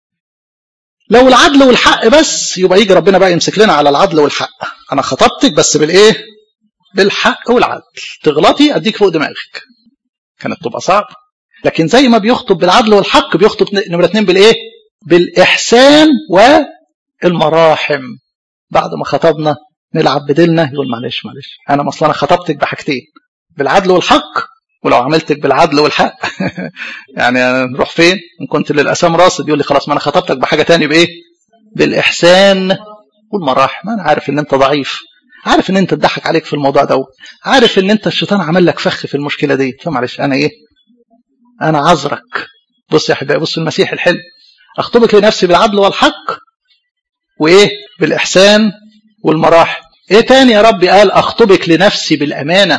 لو العدل والحق بس يبقى يجي ربنا بقى يمسك لنا على العدل والحق انا خطبتك بس بالايه بالحق والعدل تغلطي اديك فوق دماغك كانت تبقى صعبه لكن زي ما بيخطب بالعدل والحق بيخطب نمرة اتنين بالايه بالاحسان والمراحم بعد ما خطبنا نلعب بديلنا يقول معلش معلش انا اصلا انا خطبتك بحاجتين بالعدل والحق ولو عملتك بالعدل والحق يعني نروح فين ان كنت للاسام راصد يقول لي خلاص ما انا خطبتك بحاجه تاني بايه بالاحسان والمراحم انا عارف ان انت ضعيف عارف ان انت اتضحك عليك في الموضوع ده عارف ان انت الشيطان عمل لك فخ في المشكله دي فمعلش انا ايه انا عذرك بص يا احبائي بص المسيح الحلو اخطبك لنفسي بالعدل والحق وايه بالاحسان والمراحم ايه تاني يا ربي قال اخطبك لنفسي بالامانه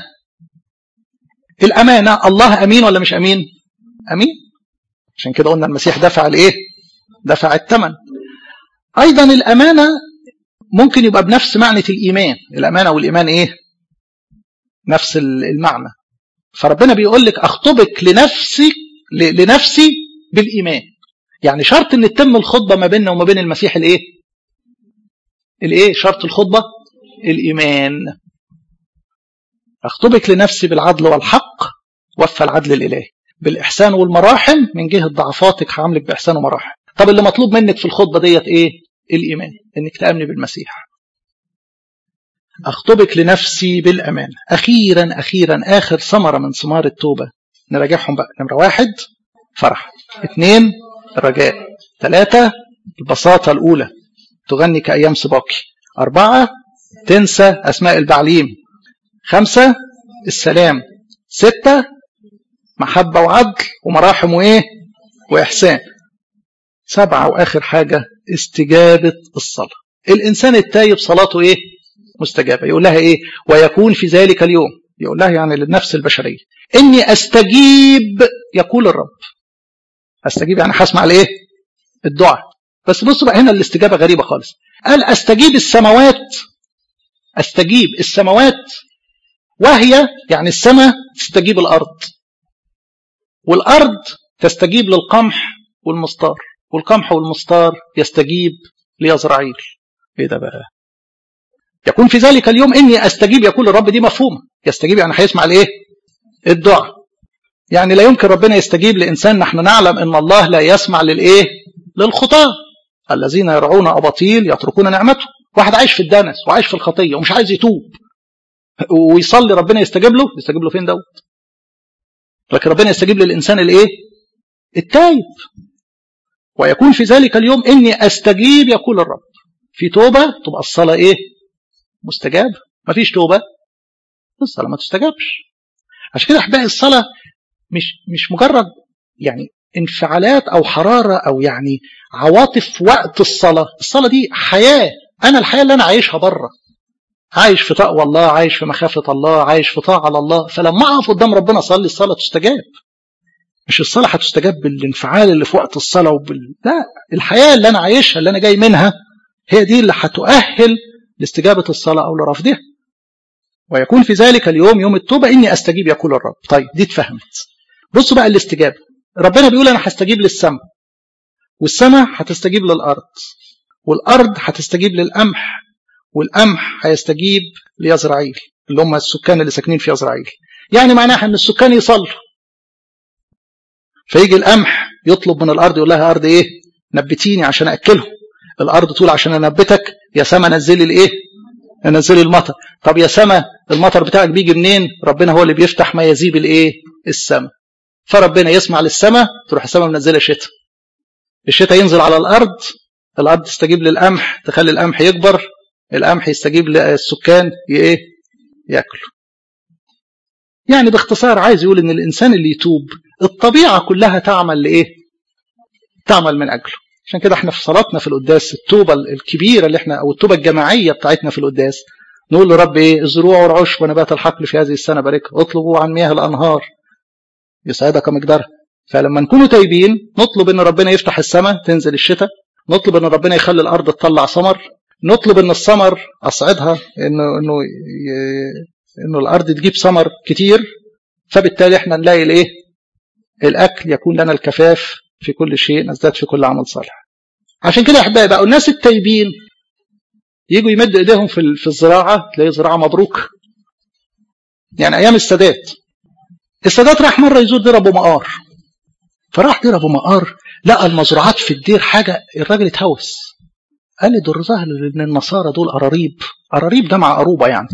الامانه الله امين ولا مش امين امين عشان كده قلنا المسيح دفع الايه دفع الثمن ايضا الامانه ممكن يبقى بنفس معنى الايمان الامانه والايمان ايه نفس المعنى فربنا بيقول لك اخطبك لنفسي لنفسي بالايمان يعني شرط ان تتم الخطبه ما بيننا وما بين المسيح الايه الايه شرط الخطبه الايمان اخطبك لنفسي بالعدل والحق وفى العدل الالهي بالاحسان والمراحم من جهه ضعفاتك هعاملك باحسان ومراحم طب اللي مطلوب منك في الخطبه ديت ايه الايمان انك تامني بالمسيح اخطبك لنفسي بالامان اخيرا اخيرا اخر ثمره من ثمار التوبه نراجعهم بقى نمره واحد فرح اثنين الرجاء ثلاثه البساطه الاولى تغني كايام سباقي اربعه تنسى اسماء البعليم خمسه السلام سته محبه وعدل ومراحم وايه واحسان سبعه واخر حاجه استجابه الصلاه الانسان التايب صلاته ايه مستجابة يقول لها إيه ويكون في ذلك اليوم يقول لها يعني للنفس البشرية إني أستجيب يقول الرب أستجيب يعني هسمع الإيه الدعاء بس بصوا بقى هنا الاستجابة غريبة خالص قال أستجيب السماوات أستجيب السماوات وهي يعني السماء تستجيب الأرض والأرض تستجيب للقمح والمستار والقمح والمستار يستجيب ليزرعيل ايه ده بقى يكون في ذلك اليوم اني استجيب يقول الرب دي مفهومه يستجيب يعني هيسمع الايه الدعاء يعني لا يمكن ربنا يستجيب لانسان نحن نعلم ان الله لا يسمع للايه للخطاه الذين يرعون اباطيل يتركون نعمته واحد عايش في الدنس وعايش في الخطيه ومش عايز يتوب ويصلي ربنا يستجيب له يستجيب له فين دوت لكن ربنا يستجيب للانسان الايه التايب ويكون في ذلك اليوم اني استجيب يقول الرب في توبه تبقى الصلاه ايه مستجاب مفيش توبة الصلاة ما تستجابش عشان كده أحبائي الصلاة مش مش مجرد يعني انفعالات أو حرارة أو يعني عواطف وقت الصلاة الصلاة دي حياة أنا الحياة اللي أنا عايشها بره عايش في تقوى الله عايش في مخافة الله عايش في طاعة الله فلما أقف قدام ربنا أصلي الصلاة تستجاب مش الصلاة هتستجاب بالانفعال اللي في وقت الصلاة وبال... لا الحياة اللي أنا عايشها اللي أنا جاي منها هي دي اللي هتؤهل لاستجابة الصلاة أو لرفضها ويكون في ذلك اليوم يوم التوبة إني أستجيب يقول الرب طيب دي اتفهمت بصوا بقى الاستجابة ربنا بيقول أنا هستجيب للسماء والسماء هتستجيب للأرض والارض هتستجيب للقمح والقمح هيستجيب ليزرعيل اللي هم السكان اللي ساكنين في يزرعيل يعني معناها ان السكان يصلوا فيجي القمح يطلب من الارض يقول لها ارض ايه نبتيني عشان اكلهم الارض تقول عشان انبتك يا سما نزلي الايه نزلي المطر طب يا سما المطر بتاعك بيجي منين ربنا هو اللي بيفتح ما يزيب الايه السما فربنا يسمع للسما تروح السما منزله شتاء الشتاء ينزل على الارض الارض تستجيب للقمح تخلي القمح يكبر القمح يستجيب للسكان ايه ياكلوا يعني باختصار عايز يقول ان الانسان اللي يتوب الطبيعه كلها تعمل لايه تعمل من اجله عشان كده احنا في صلاتنا في القداس التوبه الكبيره اللي احنا او التوبه الجماعيه بتاعتنا في القداس نقول لرب ايه الزروع والعشب ونبات الحقل في هذه السنه باركها اطلبوا عن مياه الانهار يسعدك مقدارها فلما نكونوا تايبين نطلب ان ربنا يفتح السماء تنزل الشتاء نطلب ان ربنا يخلي الارض تطلع ثمر نطلب ان الثمر اصعدها انه انه انه الارض تجيب ثمر كتير فبالتالي احنا نلاقي الايه الاكل يكون لنا الكفاف في كل شيء نزداد في كل عمل صالح عشان كده يا احبائي بقى الناس التايبين يجوا يمدوا ايديهم في في الزراعه تلاقي زراعه مبروك يعني ايام السادات السادات راح مره يزور دير ابو مقار فراح دير ابو مقار لقى المزروعات في الدير حاجه الراجل اتهوس قال لي دول ظاهر ان النصارى دول قراريب قراريب ده مع قروبه يعني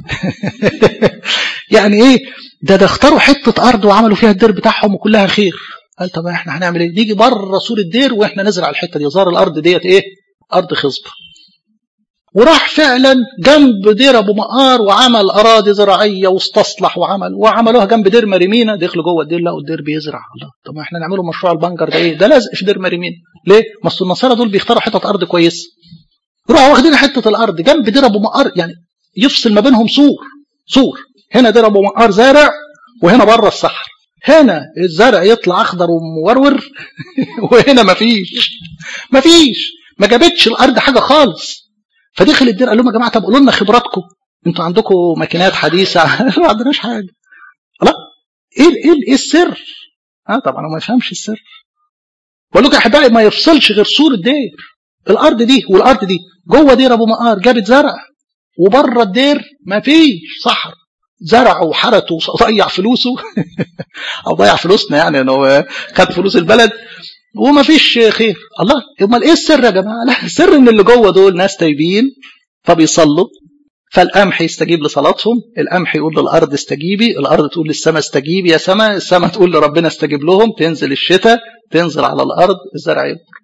يعني ايه ده ده اختاروا حته ارض وعملوا فيها الدير بتاعهم وكلها خير قال طب احنا هنعمل ايه نيجي بره سور الدير واحنا نزرع الحته دي ظهر الارض ديت ايه ارض خصبه وراح فعلا جنب دير ابو مقار وعمل اراضي زراعيه واستصلح وعمل وعملوها جنب دير مريمينا دخلوا جوه الدير لقوا الدير بيزرع الله طب ما احنا نعمله مشروع البنجر ده ايه ده لازق في دير مريمينا ليه ما اصل النصارى دول بيختاروا حته ارض كويسه راحوا واخدين حته الارض جنب دير ابو مقار يعني يفصل ما بينهم سور سور هنا دير ابو مقار زارع وهنا بره الصحراء هنا الزرع يطلع اخضر ومورور وهنا مفيش مفيش ما جابتش الارض حاجه خالص فدخل الدير قال لهم يا جماعه طب قولوا لنا خبراتكم انتوا عندكم ماكينات حديثه ما عندناش حاجه لا ايه ايه ايه السر اه طبعا هو ما يفهمش السر بقول لكم يا احبائي ما يفصلش غير سور الدير الارض دي والارض دي جوه دير ابو مقار جابت زرع وبره الدير ما فيش صحراء زرع وحرت وضيع فلوسه او ضيع فلوسنا يعني انه خد فلوس البلد وما فيش خير الله امال ايه السر يا جماعه لا السر ان اللي جوه دول ناس تايبين فبيصلوا فالقمح يستجيب لصلاتهم القمح يقول للارض استجيبي الارض تقول للسماء استجيبي يا سماء السماء تقول لربنا استجيب لهم تنزل الشتاء تنزل على الارض الزرع يكبر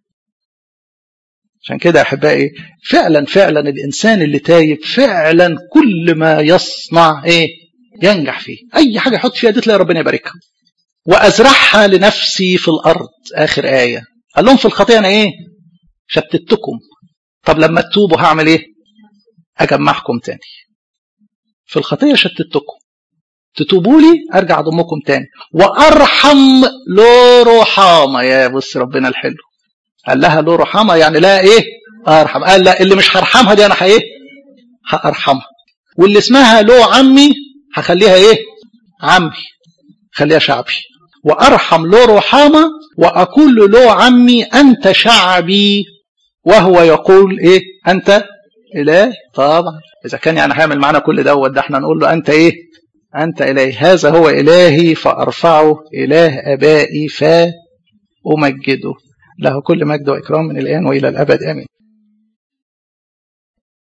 عشان كده يا احبائي فعلا فعلا الانسان اللي تايب فعلا كل ما يصنع ايه ينجح فيه اي حاجه يحط فيها دي تلاقي ربنا يباركها وازرعها لنفسي في الارض اخر ايه قال لهم في الخطيه انا ايه شتتكم طب لما تتوبوا هعمل ايه اجمعكم تاني في الخطيه شتتكم تتوبوا لي ارجع اضمكم تاني وارحم لو رحامه يا بص ربنا الحلو قال لها له رحمه يعني لا ايه ارحم قال لا اللي مش هرحمها دي انا ايه هارحمها واللي اسمها له عمي هخليها ايه عمي خليها شعبي وارحم له رحامه واقول له عمي انت شعبي وهو يقول ايه انت اله طبعا اذا كان يعني هيعمل معانا كل دوت ده احنا نقول له انت ايه انت الهي هذا هو الهي فارفعه اله ابائي فامجده له كل مجد وإكرام من الآن وإلى الأبد آمين